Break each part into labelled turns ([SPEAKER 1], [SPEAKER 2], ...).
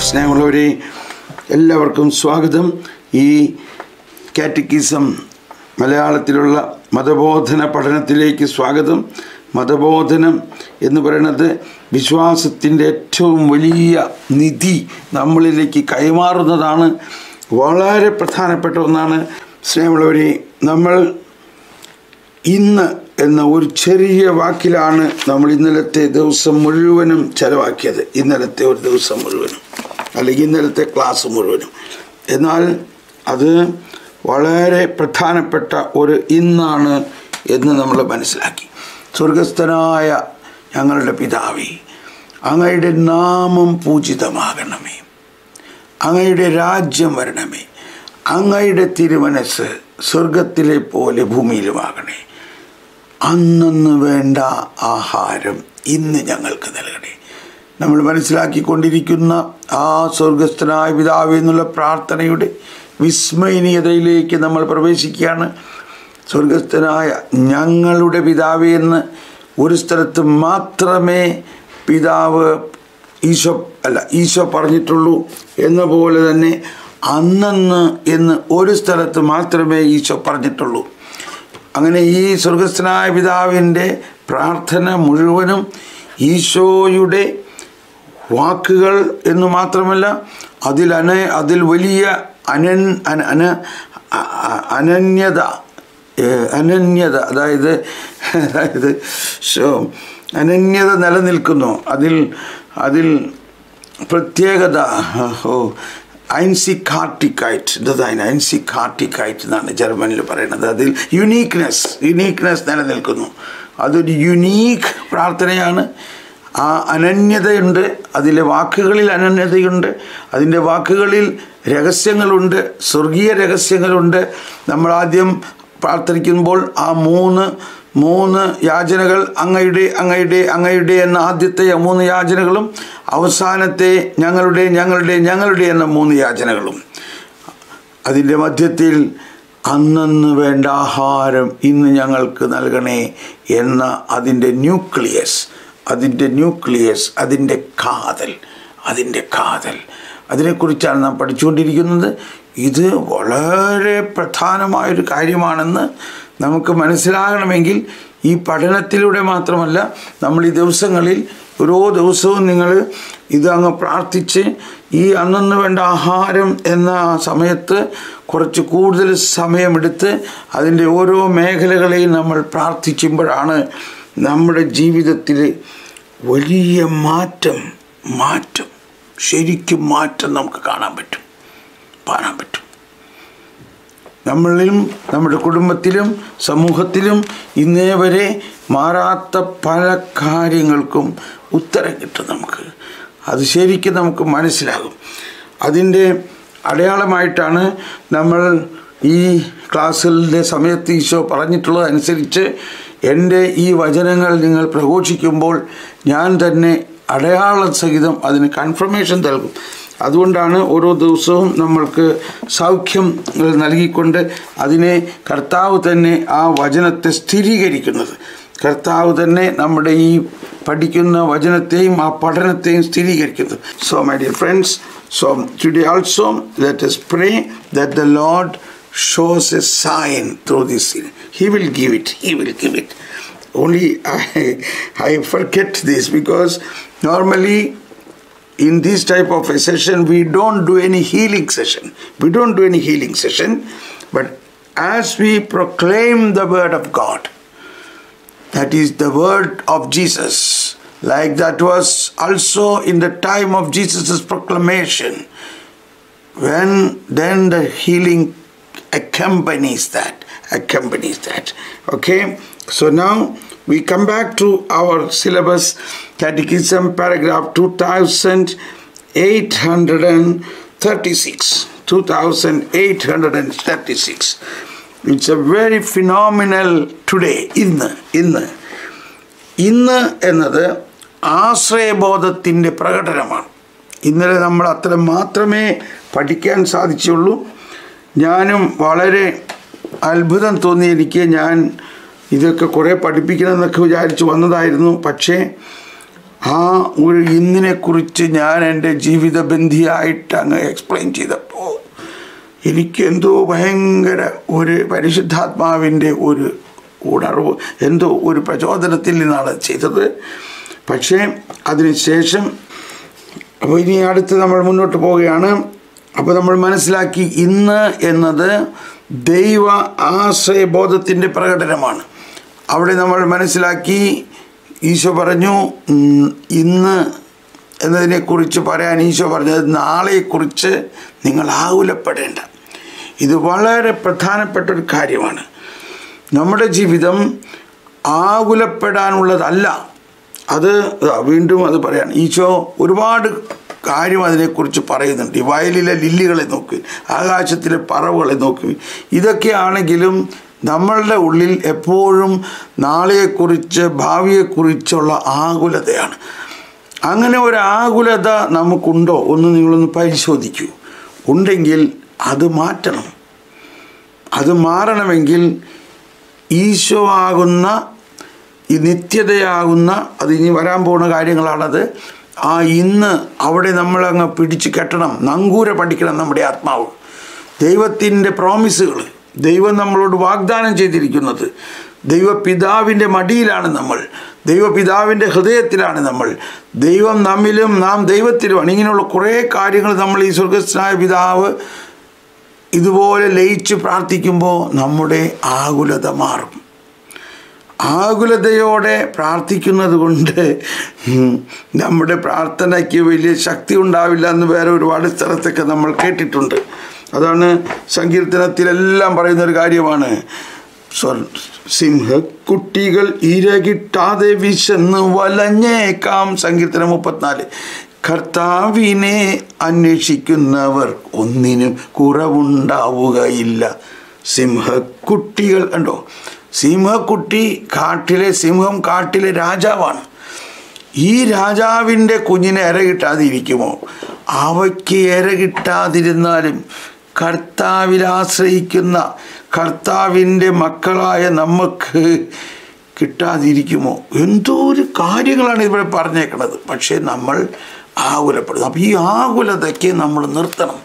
[SPEAKER 1] സ്നേഹമുള്ളവരെ എല്ലാവർക്കും സ്വാഗതം ഈ കാറ്റക്കിസം മലയാളത്തിലുള്ള മതബോധന പഠനത്തിലേക്ക് സ്വാഗതം മതബോധനം എന്ന് പറയുന്നത് വിശ്വാസത്തിൻ്റെ ഏറ്റവും വലിയ നിധി നമ്മളിലേക്ക് കൈമാറുന്നതാണ് വളരെ പ്രധാനപ്പെട്ട ഒന്നാണ് സ്നേഹമുള്ളവരെ നമ്മൾ ഇന്ന് എന്ന ഒരു ചെറിയ വാക്കിലാണ് നമ്മൾ ഇന്നലത്തെ ദിവസം മുഴുവനും ചെലവാക്കിയത് ഇന്നലത്തെ ഒരു ദിവസം മുഴുവനും അല്ലെങ്കിൽ ഇന്നലത്തെ ക്ലാസ് മുഴുവനും എന്നാൽ അത് വളരെ പ്രധാനപ്പെട്ട ഒരു ഇന്നാണ് എന്ന് നമ്മൾ മനസ്സിലാക്കി സ്വർഗസ്ഥനായ ഞങ്ങളുടെ പിതാവേ അങ്ങയുടെ നാമം പൂജിതമാകണമേ അങ്ങയുടെ രാജ്യം വരണമേ അങ്ങയുടെ തിരുമനസ് സ്വർഗത്തിലെ പോലെ ഭൂമിയിലുമാകണേ അന്നന്ന് വേണ്ട ആഹാരം ഇന്ന് ഞങ്ങൾക്ക് നൽകണേ നമ്മൾ മനസ്സിലാക്കിക്കൊണ്ടിരിക്കുന്ന ആ സ്വർഗസ്ഥനായ പിതാവ് എന്നുള്ള പ്രാർത്ഥനയുടെ വിസ്മയനീയതയിലേക്ക് നമ്മൾ പ്രവേശിക്കുകയാണ് സ്വർഗസ്ഥനായ ഞങ്ങളുടെ പിതാവ് എന്ന് ഒരു സ്ഥലത്ത് മാത്രമേ പിതാവ് ഈശോ അല്ല ഈശോ പറഞ്ഞിട്ടുള്ളൂ എന്ന പോലെ തന്നെ അന്നന്ന് എന്ന് ഒരു സ്ഥലത്ത് മാത്രമേ ഈശോ പറഞ്ഞിട്ടുള്ളൂ അങ്ങനെ ഈ സ്വർഗസ്ഥനായ പിതാവിൻ്റെ പ്രാർത്ഥന മുഴുവനും ഈശോയുടെ വാക്കുകൾ എന്ന് മാത്രമല്ല അതിൽ അന അതിൽ വലിയ അനൻ അന അന അനന്യത അനന്യത അതായത് അതായത് അനന്യത നിലനിൽക്കുന്നു അതിൽ അതിൽ പ്രത്യേകത ഓ ഐൻസിക്കാർട്ടിക്കൈറ്റ് ഇതാണ് ഐൻസിക്കാർട്ടിക്കൈറ്റ് എന്നാണ് ജർമ്മനിൽ പറയുന്നത് അതിൽ യുനീക്നെസ് യുനീക്നെസ് നിലനിൽക്കുന്നു അതൊരു യുനീക്ക് പ്രാർത്ഥനയാണ് ആ അനന്യതയുണ്ട് അതിലെ വാക്കുകളിൽ അനന്യതയുണ്ട് അതിൻ്റെ വാക്കുകളിൽ രഹസ്യങ്ങളുണ്ട് സ്വർഗീയ രഹസ്യങ്ങളുണ്ട് നമ്മൾ ആദ്യം പ്രാർത്ഥിക്കുമ്പോൾ ആ മൂന്ന് മൂന്ന് യാചനകൾ അങ്ങയുടെ അങ്ങയുടെ അങ്ങയുടെ എന്ന ആദ്യത്തെ മൂന്ന് യാചനകളും അവസാനത്തെ ഞങ്ങളുടെ ഞങ്ങളുടെ ഞങ്ങളുടെ എന്ന മൂന്ന് യാചനകളും അതിൻ്റെ മധ്യത്തിൽ അന്നന്ന് വേണ്ട ആഹാരം ഇന്ന് ഞങ്ങൾക്ക് നൽകണേ എന്ന അതിൻ്റെ ന്യൂക്ലിയസ് അതിൻ്റെ ന്യൂക്ലിയസ് അതിൻ്റെ കാതൽ അതിൻ്റെ കാതൽ അതിനെക്കുറിച്ചാണ് നാം പഠിച്ചുകൊണ്ടിരിക്കുന്നത് ഇത് വളരെ പ്രധാനമായൊരു കാര്യമാണെന്ന് നമുക്ക് മനസ്സിലാകണമെങ്കിൽ ഈ പഠനത്തിലൂടെ മാത്രമല്ല നമ്മൾ ഈ ദിവസങ്ങളിൽ ഓരോ ദിവസവും നിങ്ങൾ ഇത് അങ്ങ് പ്രാർത്ഥിച്ച് ഈ അന്നന്ന് വേണ്ട ആഹാരം എന്ന സമയത്ത് കുറച്ച് കൂടുതൽ സമയമെടുത്ത് അതിൻ്റെ ഓരോ മേഖലകളെയും നമ്മൾ പ്രാർത്ഥിക്കുമ്പോഴാണ് നമ്മുടെ ജീവിതത്തിൽ വലിയ മാറ്റം മാറ്റം ശരിക്കും മാറ്റം നമുക്ക് കാണാൻ പറ്റും കാണാൻ പറ്റും നമ്മളിലും നമ്മുടെ കുടുംബത്തിലും സമൂഹത്തിലും ഇന്നേ വരെ മാറാത്ത പല കാര്യങ്ങൾക്കും ഉത്തരം കിട്ടും നമുക്ക് അത് ശരിക്കും നമുക്ക് മനസ്സിലാകും അതിൻ്റെ അടയാളമായിട്ടാണ് നമ്മൾ ഈ ക്ലാസ്സിൻ്റെ സമയത്ത് ഈശോ പറഞ്ഞിട്ടുള്ളത് അനുസരിച്ച് എൻ്റെ ഈ വചനങ്ങൾ നിങ്ങൾ പ്രഘോഷിക്കുമ്പോൾ ഞാൻ തന്നെ അടയാള സഹിതം അതിന് കൺഫർമേഷൻ നൽകും അതുകൊണ്ടാണ് ഓരോ ദിവസവും നമ്മൾക്ക് സൗഖ്യം നൽകിക്കൊണ്ട് അതിനെ കർത്താവ് തന്നെ ആ വചനത്തെ സ്ഥിരീകരിക്കുന്നത് കർത്താവ് തന്നെ നമ്മുടെ ഈ പഠിക്കുന്ന വചനത്തെയും ആ പഠനത്തെയും സ്ഥിരീകരിക്കുന്നത് so my dear friends so today also let's pray that the Lord shows a sign through this. He will give it. He will give it. Only I, I forget this because normally in this type of a session we don't do any healing session. We don't do any healing session. But as we proclaim the word of God, that is the word of Jesus, like that was also in the time of Jesus' proclamation, when then the healing accompanies that accompanies that okay so now we come back to our syllabus catechism paragraph 2836 2836 it's a very phenomenal today ഇന്ന് ഇന്ന് ഇന്ന് എന്നത് ആശ്രയബോധത്തിൻ്റെ പ്രകടനമാണ് ഇന്നലെ നമ്മൾ അത്ര മാത്രമേ പഠിക്കാൻ സാധിച്ചുള്ളൂ ഞാനും വളരെ അത്ഭുതം തോന്നി എനിക്ക് ഞാൻ ഇതൊക്കെ കുറേ പഠിപ്പിക്കണമെന്നൊക്കെ വിചാരിച്ച് വന്നതായിരുന്നു പക്ഷേ ആ ഒരു ഇന്നിനെക്കുറിച്ച് ഞാൻ എൻ്റെ ജീവിത ബന്ധിയായിട്ട് അങ്ങ് എക്സ്പ്ലെയിൻ ചെയ്തപ്പോൾ എനിക്ക് എന്തോ ഭയങ്കര ഒരു പരിശുദ്ധാത്മാവിൻ്റെ ഒരു ഉണർവ് എന്തോ ഒരു പ്രചോദനത്തിൽ നിന്നാണ് ചെയ്തത് പക്ഷേ അതിനുശേഷം അപ്പോൾ ഇനി അടുത്ത് നമ്മൾ മുന്നോട്ട് പോവുകയാണ് അപ്പോൾ നമ്മൾ മനസ്സിലാക്കി ഇന്ന് എന്നത് ദൈവ ആശ്രയബോധത്തിൻ്റെ പ്രകടനമാണ് അവിടെ നമ്മൾ മനസ്സിലാക്കി ഈശോ പറഞ്ഞു ഉം, ഇന്ന് എന്നതിനെക്കുറിച്ച് പറയാൻ ഈശോ പറഞ്ഞത് നാളെക്കുറിച്ച് നിങ്ങൾ ആകുലപ്പെടേണ്ട ഇത് വളരെ പ്രധാനപ്പെട്ട ഒരു കാര്യമാണ് നമ്മുടെ ജീവിതം ആകുലപ്പെടാനുള്ളതല്ല അത് ദാ വീണ്ടും അത് പറയാണ് ഈശോ ഒരുപാട് കാര്യം അതിനെക്കുറിച്ച് പറയുന്നുണ്ട് ഈ വയലിലെ ലില്ലികളെ നോക്ക് ആകാശത്തിലെ പറവുകളെ നോക്ക് ഇതൊക്കെയാണെങ്കിലും നമ്മളുടെ ഉള്ളിൽ എപ്പോഴും നാളെയെക്കുറിച്ച് ഭാവിയെക്കുറിച്ചുള്ള ആകുലതയാണ് അങ്ങനെ ഒരു ആകുലത നമുക്കുണ്ടോ ഒന്ന് നിങ്ങളൊന്ന് പരിശോധിക്കൂ ഉണ്ടെങ്കിൽ അത് മാറ്റണം അത് മാറണമെങ്കിൽ ഈശോ ആകുന്ന ഈ നിത്യതയാകുന്ന അത് ഇനി വരാൻ പോകുന്ന കാര്യങ്ങളാണത് ആ ഇന്ന് അവിടെ നമ്മളങ്ങ് പിടിച്ച് കെട്ടണം നങ്കൂര പഠിക്കണം നമ്മുടെ ആത്മാവ് ദൈവത്തിൻ്റെ പ്രോമിസുകൾ ദൈവം നമ്മളോട് വാഗ്ദാനം ചെയ്തിരിക്കുന്നത് ദൈവപിതാവിൻ്റെ മടിയിലാണ് നമ്മൾ ദൈവപിതാവിൻ്റെ ഹൃദയത്തിലാണ് നമ്മൾ ദൈവം നമ്മിലും നാം ദൈവത്തിലുമാണ് ഇങ്ങനെയുള്ള കുറേ കാര്യങ്ങൾ നമ്മൾ ഈ സ്വർഗസ്നായ പിതാവ് ഇതുപോലെ ലയിച്ച് പ്രാർത്ഥിക്കുമ്പോൾ നമ്മുടെ ആകുലത മാറും ആകുലതയോടെ പ്രാർത്ഥിക്കുന്നത് കൊണ്ട് ഉം, നമ്മുടെ പ്രാർത്ഥനയ്ക്ക് വലിയ ശക്തി ഉണ്ടാവില്ല എന്ന് വേറെ ഒരുപാട് സ്ഥലത്തൊക്കെ നമ്മൾ കേട്ടിട്ടുണ്ട് അതാണ് സങ്കീർത്തനത്തിലെല്ലാം പറയുന്ന ഒരു കാര്യമാണ് സ്വർ- സിംഹക്കുട്ടികൾ ഇരകിട്ടാതെ വിശന്ന് വലഞ്ഞേക്കാം സങ്കീർത്തനം മുപ്പത്തിനാല് കർത്താവിനെ അന്വേഷിക്കുന്നവർ ഒന്നിനും കുറവുണ്ടാവുകയില്ല സിംഹക്കുട്ടികൾ കണ്ടോ സിംഹക്കുട്ടി കാട്ടിലെ സിംഹം കാട്ടിലെ രാജാവാണ് ഈ രാജാവിൻ്റെ കുഞ്ഞിനെ ഇര കിട്ടാതിരിക്കുമോ അവയ്ക്ക് ഇര കിട്ടാതിരുന്നാലും കർത്താവിൽ ആശ്രയിക്കുന്ന കർത്താവിൻ്റെ മക്കളായ നമുക്ക് കിട്ടാതിരിക്കുമോ എന്തോ ഒരു കാര്യങ്ങളാണ് ഇവിടെ പറഞ്ഞേക്കണത് പക്ഷേ നമ്മൾ ആകുലപ്പെടുന്നു അപ്പോൾ ഈ ആകുലതയ്ക്ക് നമ്മൾ നിർത്തണം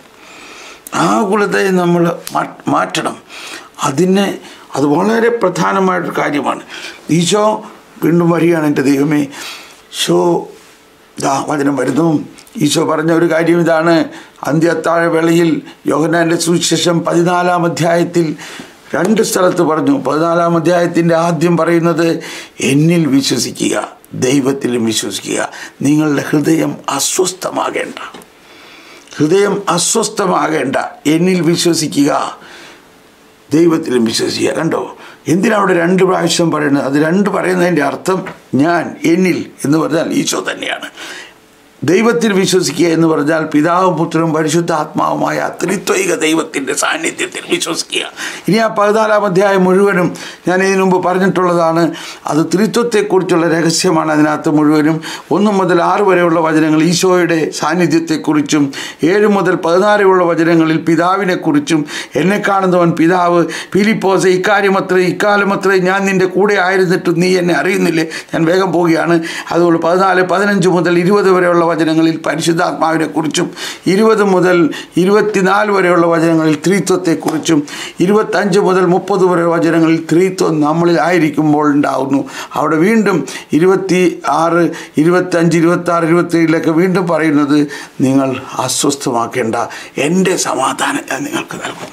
[SPEAKER 1] ആകുലതയെ നമ്മൾ മാ- മാറ്റണം അതിന് അത് വളരെ പ്രധാനമായിട്ടൊരു കാര്യമാണ് ഈശോ വീണ്ടും വരികയാണ് എൻ്റെ ദൈവമേ ഷോ ദാ വചനം വരുന്നു ഈശോ പറഞ്ഞ ഒരു കാര്യം ഇതാണ് അന്ത്യത്താഴ വേളയിൽ യോഹനാൻ്റെ സുവിശേഷം പതിനാലാം അധ്യായത്തിൽ രണ്ട് സ്ഥലത്ത് പറഞ്ഞു പതിനാലാം അധ്യായത്തിൻ്റെ ആദ്യം പറയുന്നത് എന്നിൽ വിശ്വസിക്കുക ദൈവത്തിലും വിശ്വസിക്കുക നിങ്ങളുടെ ഹൃദയം അസ്വസ്ഥമാകേണ്ട ഹൃദയം അസ്വസ്ഥമാകേണ്ട എന്നിൽ വിശ്വസിക്കുക ദൈവത്തിലും വിശ്വസിക്കുക കണ്ടോ എന്തിനാ അവിടെ രണ്ട് പ്രാവശ്യം പറയുന്നത് അത് രണ്ട് പറയുന്നതിൻ്റെ അർത്ഥം ഞാൻ എന്നിൽ എന്ന് പറഞ്ഞാൽ ഈശോ തന്നെയാണ് ദൈവത്തിൽ വിശ്വസിക്കുക എന്ന് പറഞ്ഞാൽ പിതാവും പുത്രനും പരിശുദ്ധാത്മാവുമായ ത്രിത്വൈക ദൈവത്തിൻ്റെ സാന്നിധ്യത്തിൽ വിശ്വസിക്കുക ഇനി ആ പതിനാലാം അധ്യായം മുഴുവനും ഞാൻ ഇതിനു മുമ്പ് പറഞ്ഞിട്ടുള്ളതാണ് അത് ത്രിത്വത്തെക്കുറിച്ചുള്ള രഹസ്യമാണ് അതിനകത്ത് മുഴുവനും ഒന്ന് മുതൽ ആറ് വരെയുള്ള വചനങ്ങൾ ഈശോയുടെ സാന്നിധ്യത്തെക്കുറിച്ചും ഏഴ് മുതൽ പതിനാറ് വരെയുള്ള വചനങ്ങളിൽ പിതാവിനെക്കുറിച്ചും എന്നെ കാണുന്നവൻ പിതാവ് ഫിലിപ്പോസ് ഇക്കാര്യമത്രേ ഇക്കാലമത്രേ ഞാൻ നിൻ്റെ കൂടെ ആയിരുന്നിട്ടും നീ എന്നെ അറിയുന്നില്ലേ ഞാൻ വേഗം പോവുകയാണ് അതുകൊണ്ട് പതിനാല് പതിനഞ്ച് മുതൽ ഇരുപത് വരെയുള്ള വചനങ്ങളിൽ പരിശുദ്ധാത്മാവിനെ കുറിച്ചും ഇരുപത് മുതൽ ഇരുപത്തിനാല് വരെയുള്ള വചനങ്ങളിൽ ത്രിത്വത്തെക്കുറിച്ചും ഇരുപത്തഞ്ച് മുതൽ മുപ്പത് വരെ വചനങ്ങളിൽ ത്രിത്വം നമ്മളിൽ ആയിരിക്കുമ്പോൾ ഉണ്ടാകുന്നു അവിടെ വീണ്ടും ഇരുപത്തി ആറ് ഇരുപത്തഞ്ച് ഇരുപത്താറ് ഇരുപത്തേഴിലൊക്കെ വീണ്ടും പറയുന്നത് നിങ്ങൾ അസ്വസ്ഥമാക്കേണ്ട എൻ്റെ സമാധാനം ഞാൻ നിങ്ങൾക്ക് നൽകുന്നു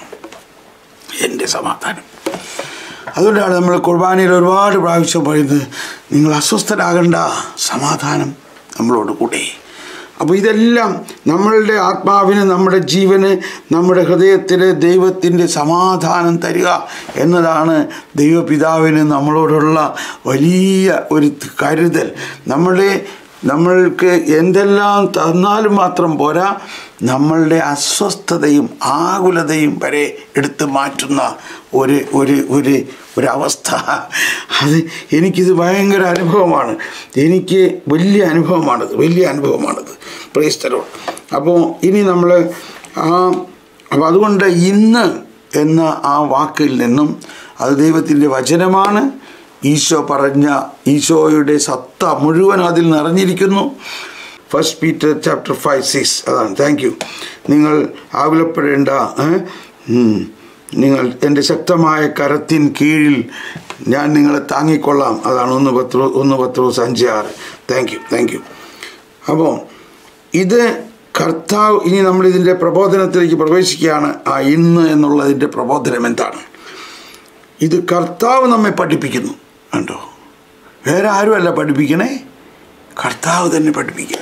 [SPEAKER 1] എൻ്റെ സമാധാനം അതുകൊണ്ടാണ് നമ്മൾ കുർബാനയിൽ ഒരുപാട് പ്രാവശ്യം പറയുന്നത് നിങ്ങൾ അസ്വസ്ഥരാകേണ്ട സമാധാനം നമ്മളോട് കൂടെ അപ്പോൾ ഇതെല്ലാം നമ്മളുടെ ആത്മാവിന് നമ്മുടെ ജീവന് നമ്മുടെ ഹൃദയത്തിന് ദൈവത്തിൻ്റെ സമാധാനം തരിക എന്നതാണ് ദൈവപിതാവിന് നമ്മളോടുള്ള വലിയ ഒരു കരുതൽ നമ്മളെ നമ്മൾക്ക് എന്തെല്ലാം തന്നാലും മാത്രം പോരാ നമ്മളുടെ അസ്വസ്ഥതയും ആകുലതയും വരെ എടുത്തു മാറ്റുന്ന ഒരു ഒരു ഒരു ഒരവസ്ഥ അത് എനിക്കിത് ഭയങ്കര അനുഭവമാണ് എനിക്ക് വലിയ അനുഭവമാണത് വലിയ അനുഭവമാണത് പ്രേസ്തരോ അപ്പോൾ ഇനി നമ്മൾ ആ അപ്പോൾ അതുകൊണ്ട് ഇന്ന് എന്ന ആ വാക്കിൽ നിന്നും അത് ദൈവത്തിൻ്റെ വചനമാണ് ഈശോ പറഞ്ഞ ഈശോയുടെ സത്ത മുഴുവൻ അതിൽ നിറഞ്ഞിരിക്കുന്നു first Peter chapter five six അതാണ് താങ്ക് യു നിങ്ങൾ ആകുലപ്പെടേണ്ട ഏ? ഉം. നിങ്ങൾ എൻ്റെ ശക്തമായ കരത്തിൻ കീഴിൽ ഞാൻ നിങ്ങളെ താങ്ങിക്കൊള്ളാം അതാണ് ഒന്ന് പത്ര ഒന്ന് പത്രോസ് അഞ്ച് ആറ് താങ്ക് യു താങ്ക് യു അപ്പോൾ ഇത് കർത്താവ് ഇനി നമ്മൾ ഇതിൻ്റെ പ്രബോധനത്തിലേക്ക് പ്രവേശിക്കുകയാണ് ആ ഇന്ന് എന്നുള്ളതിൻ്റെ പ്രബോധനം എന്താണ് ഇത് കർത്താവ് നമ്മെ പഠിപ്പിക്കുന്നു കണ്ടോ വേറെ ആരുമല്ല പഠിപ്പിക്കണേ കർത്താവ് തന്നെ പഠിപ്പിക്കുക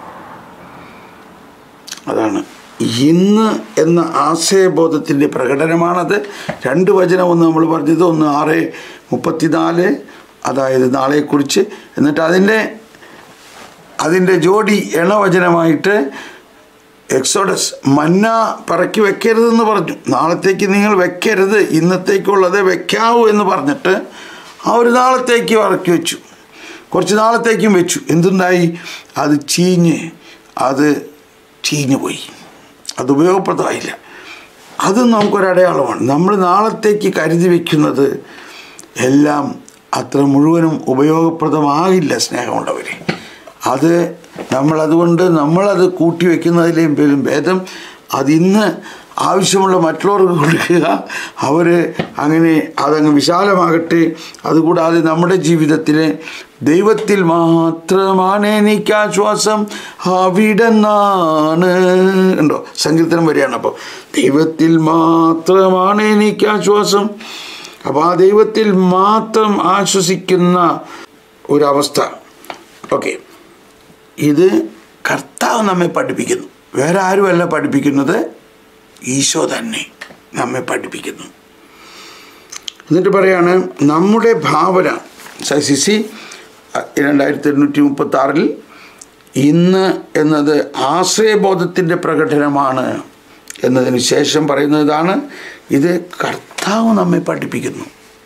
[SPEAKER 1] അതാണ് ഇന്ന് എന്ന ആശയബോധത്തിൻ്റെ പ്രകടനമാണത് രണ്ട് വചനം ഒന്ന് നമ്മൾ പറഞ്ഞത് ഒന്ന് ആറ് മുപ്പത്തിനാല് അതായത് നാളെക്കുറിച്ച് എന്നിട്ട് അതിൻ്റെ അതിൻ്റെ ജോഡി എണവചനമായിട്ട് എക്സോഡസ് മന്ന പറക്കി വെക്കരുതെന്ന് പറഞ്ഞു നാളത്തേക്ക് നിങ്ങൾ വെക്കരുത് ഇന്നത്തേക്കുള്ളത് വെക്കാവൂ എന്ന് പറഞ്ഞിട്ട് ആ ഒരു നാളത്തേക്ക് ഇറക്കി വെച്ചു കുറച്ച് നാളത്തേക്കും വെച്ചു എന്തുണ്ടായി അത് ചീഞ്ഞ് അത് ചീഞ്ഞു പോയി അത് ഉപയോഗപ്രദമായില്ല അത് നമുക്കൊരടയാളമാണ് നമ്മൾ നാളത്തേക്ക് കരുതി വയ്ക്കുന്നത് എല്ലാം അത്ര മുഴുവനും ഉപയോഗപ്രദമാകില്ല സ്നേഹമുള്ളവരെ അത് നമ്മളതുകൊണ്ട് നമ്മളത് കൂട്ടി വയ്ക്കുന്നതിലേയും പേരും ഭേദം അതിന്ന് ആവശ്യമുള്ള മറ്റുള്ളവർക്ക് കൊടുക്കുക അവർ അങ്ങനെ അതങ്ങ് വിശാലമാകട്ടെ അതുകൂടാതെ നമ്മുടെ ജീവിതത്തിൽ ദൈവത്തിൽ മാത്രമാണ് എനിക്ക് ആശ്വാസം അവിടെന്നാണ് ഉണ്ടോ സങ്കീർത്തനം വരികയാണ് അപ്പോൾ ദൈവത്തിൽ മാത്രമാണ് എനിക്ക് ആശ്വാസം അപ്പോൾ ആ ദൈവത്തിൽ മാത്രം ആശ്വസിക്കുന്ന ഒരവസ്ഥ ഓക്കെ ഇത് കർത്താവ് നമ്മെ പഠിപ്പിക്കുന്നു വേറെ ആരുമല്ല പഠിപ്പിക്കുന്നത് ഈശോ തന്നെ നമ്മെ പഠിപ്പിക്കുന്നു എന്നിട്ട് പറയാണ് നമ്മുടെ ഭാവന സിസി രണ്ടായിരത്തി എണ്ണൂറ്റി മുപ്പത്തി ആറിൽ ഇന്ന് എന്നത് ആശ്രയബോധത്തിൻ്റെ പ്രകടനമാണ് എന്നതിന് ശേഷം പറയുന്നത് ഇതാണ് ഇത് കർത്താവ് നമ്മെ പഠിപ്പിക്കുന്നു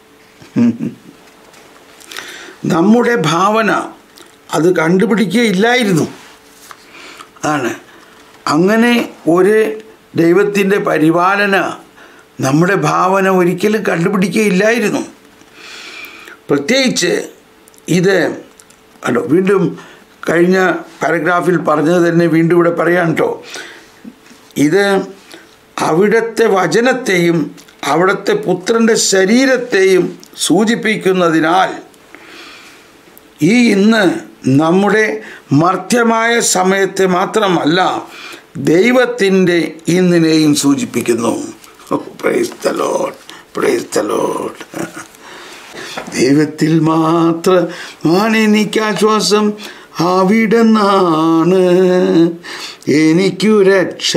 [SPEAKER 1] നമ്മുടെ ഭാവന അത് കണ്ടുപിടിക്കുകയില്ലായിരുന്നു ആണ് അങ്ങനെ ഒരു ദൈവത്തിൻ്റെ പരിപാലന നമ്മുടെ ഭാവന ഒരിക്കലും കണ്ടുപിടിക്കുകയില്ലായിരുന്നു പ്രത്യേകിച്ച് ഇത് അല്ലോ വീണ്ടും കഴിഞ്ഞ പാരഗ്രാഫിൽ പറഞ്ഞത് തന്നെ വീണ്ടും ഇവിടെ പറയാൻ കേട്ടോ ഇത് അവിടുത്തെ വചനത്തെയും അവിടുത്തെ പുത്രൻ്റെ ശരീരത്തെയും സൂചിപ്പിക്കുന്നതിനാൽ ഈ ഇന്ന് നമ്മുടെ മർത്യമായ സമയത്തെ മാത്രമല്ല ദൈവത്തിൻ്റെ ഇന്നിനെയും സൂചിപ്പിക്കുന്നു praise the Lord praise the Lord ദൈവത്തിൽ മാത്രമാണ് എനിക്ക് ആശ്വാസം അവിടെന്നാണ് എനിക്കു രക്ഷ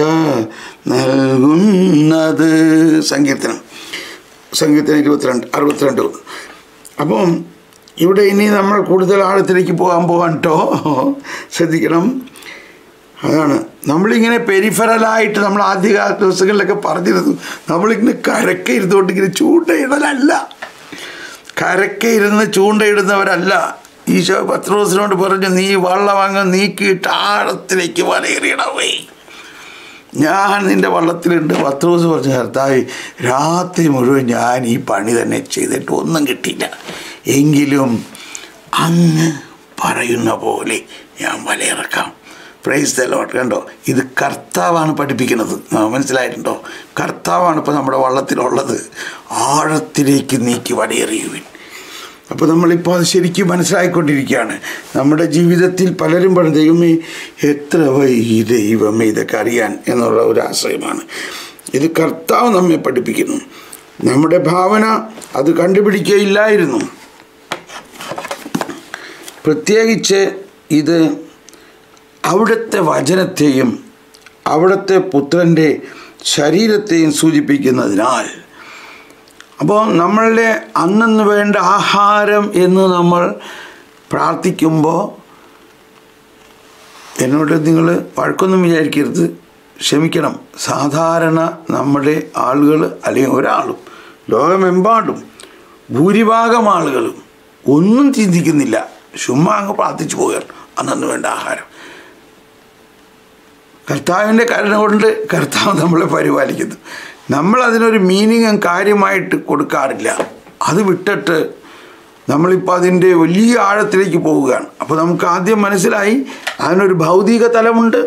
[SPEAKER 1] നൽകുന്നത് സങ്കീർത്തനം സങ്കീർത്തനം ഇരുപത്തിരണ്ട് അറുപത്തിരണ്ട് അപ്പം ഇവിടെ ഇനി നമ്മൾ കൂടുതൽ ആഴത്തിലേക്ക് പോകാൻ പോകാൻ കേട്ടോ ശ്രദ്ധിക്കണം അതാണ് നമ്മളിങ്ങനെ പെരിഫറലായിട്ട് നമ്മൾ ആദ്യകാല ദിവസങ്ങളിലൊക്കെ പറഞ്ഞിരുന്നു നമ്മളിങ്ങനെ കരക്കെ ഇരുന്നുകൊണ്ട് ഇങ്ങനെ ചൂണ്ടയിടലല്ല കരക്കെ ഇരുന്ന് ചൂണ്ടയിടുന്നവരല്ല ഈശോ പത്രോസിനോട് പറഞ്ഞു നീ വള്ളം അങ്ങ് നീക്കിയിട്ട് ആഴത്തിലേക്ക് വലയേറിയണവേ ഞാൻ നിൻ്റെ വള്ളത്തിലുണ്ട് പത്രോസ് പറഞ്ഞു കർത്താവ് രാത്രി മുഴുവൻ ഞാൻ ഈ പണി തന്നെ ചെയ്തിട്ട് ഒന്നും കിട്ടിയില്ല എങ്കിലും അങ്ങ് പറയുന്ന പോലെ ഞാൻ വലയിറക്കാം പ്രൈസ് ദ ലോട്ട് കണ്ടോ ഇത് കർത്താവാണ് പഠിപ്പിക്കുന്നത് ആ, മനസ്സിലായിട്ടുണ്ടോ കർത്താവാണ് ഇപ്പോൾ നമ്മുടെ വള്ളത്തിലുള്ളത് ആഴത്തിലേക്ക് നീക്കി വലയെറിയുവിൻ അപ്പോൾ നമ്മളിപ്പോൾ അത് ശരിക്കും മനസ്സിലായിക്കൊണ്ടിരിക്കുകയാണ് നമ്മുടെ ജീവിതത്തിൽ പലരും പറഞ്ഞു ദൈവമേ എത്ര വൈകി ദൈവമേ ഇതൊക്കെ അറിയാൻ എന്നുള്ള ഒരു ആശ്രയമാണ് ഇത് കർത്താവ് നമ്മെ പഠിപ്പിക്കുന്നു നമ്മുടെ ഭാവന അത് കണ്ടുപിടിക്കുകയില്ലായിരുന്നു പ്രത്യേകിച്ച് ഇത് അവിടുത്തെ വചനത്തെയും അവിടുത്തെ പുത്രൻ്റെ ശരീരത്തെയും സൂചിപ്പിക്കുന്നതിനാൽ അപ്പോൾ നമ്മളുടെ അന്നന്ന് വേണ്ട ആഹാരം എന്ന് നമ്മൾ പ്രാർത്ഥിക്കുമ്പോൾ എന്നോട് നിങ്ങൾ വഴക്കൊന്നും വിചാരിക്കരുത് ക്ഷമിക്കണം സാധാരണ നമ്മുടെ ആളുകൾ അല്ലെങ്കിൽ ഒരാളും ലോകമെമ്പാടും ഭൂരിഭാഗം ആളുകളും ഒന്നും ചിന്തിക്കുന്നില്ല ചുമ്മാ അങ്ങ് പ്രാർത്ഥിച്ചു പോവുകയാണ് അന്നു വേണ്ട ആഹാരം കർത്താവിൻ്റെ കരുണ കൊണ്ട് കർത്താവ് നമ്മളെ പരിപാലിക്കുന്നു നമ്മൾ അതിനൊരു മീനിങ്ങും കാര്യമായിട്ട് കൊടുക്കാറില്ല അത് വിട്ടിട്ട് നമ്മളിപ്പോൾ അതിൻ്റെ വലിയ ആഴത്തിലേക്ക് പോവുകയാണ് അപ്പോൾ നമുക്ക് ആദ്യം മനസ്സിലായി അതിനൊരു ഭൗതിക തലമുണ്ട്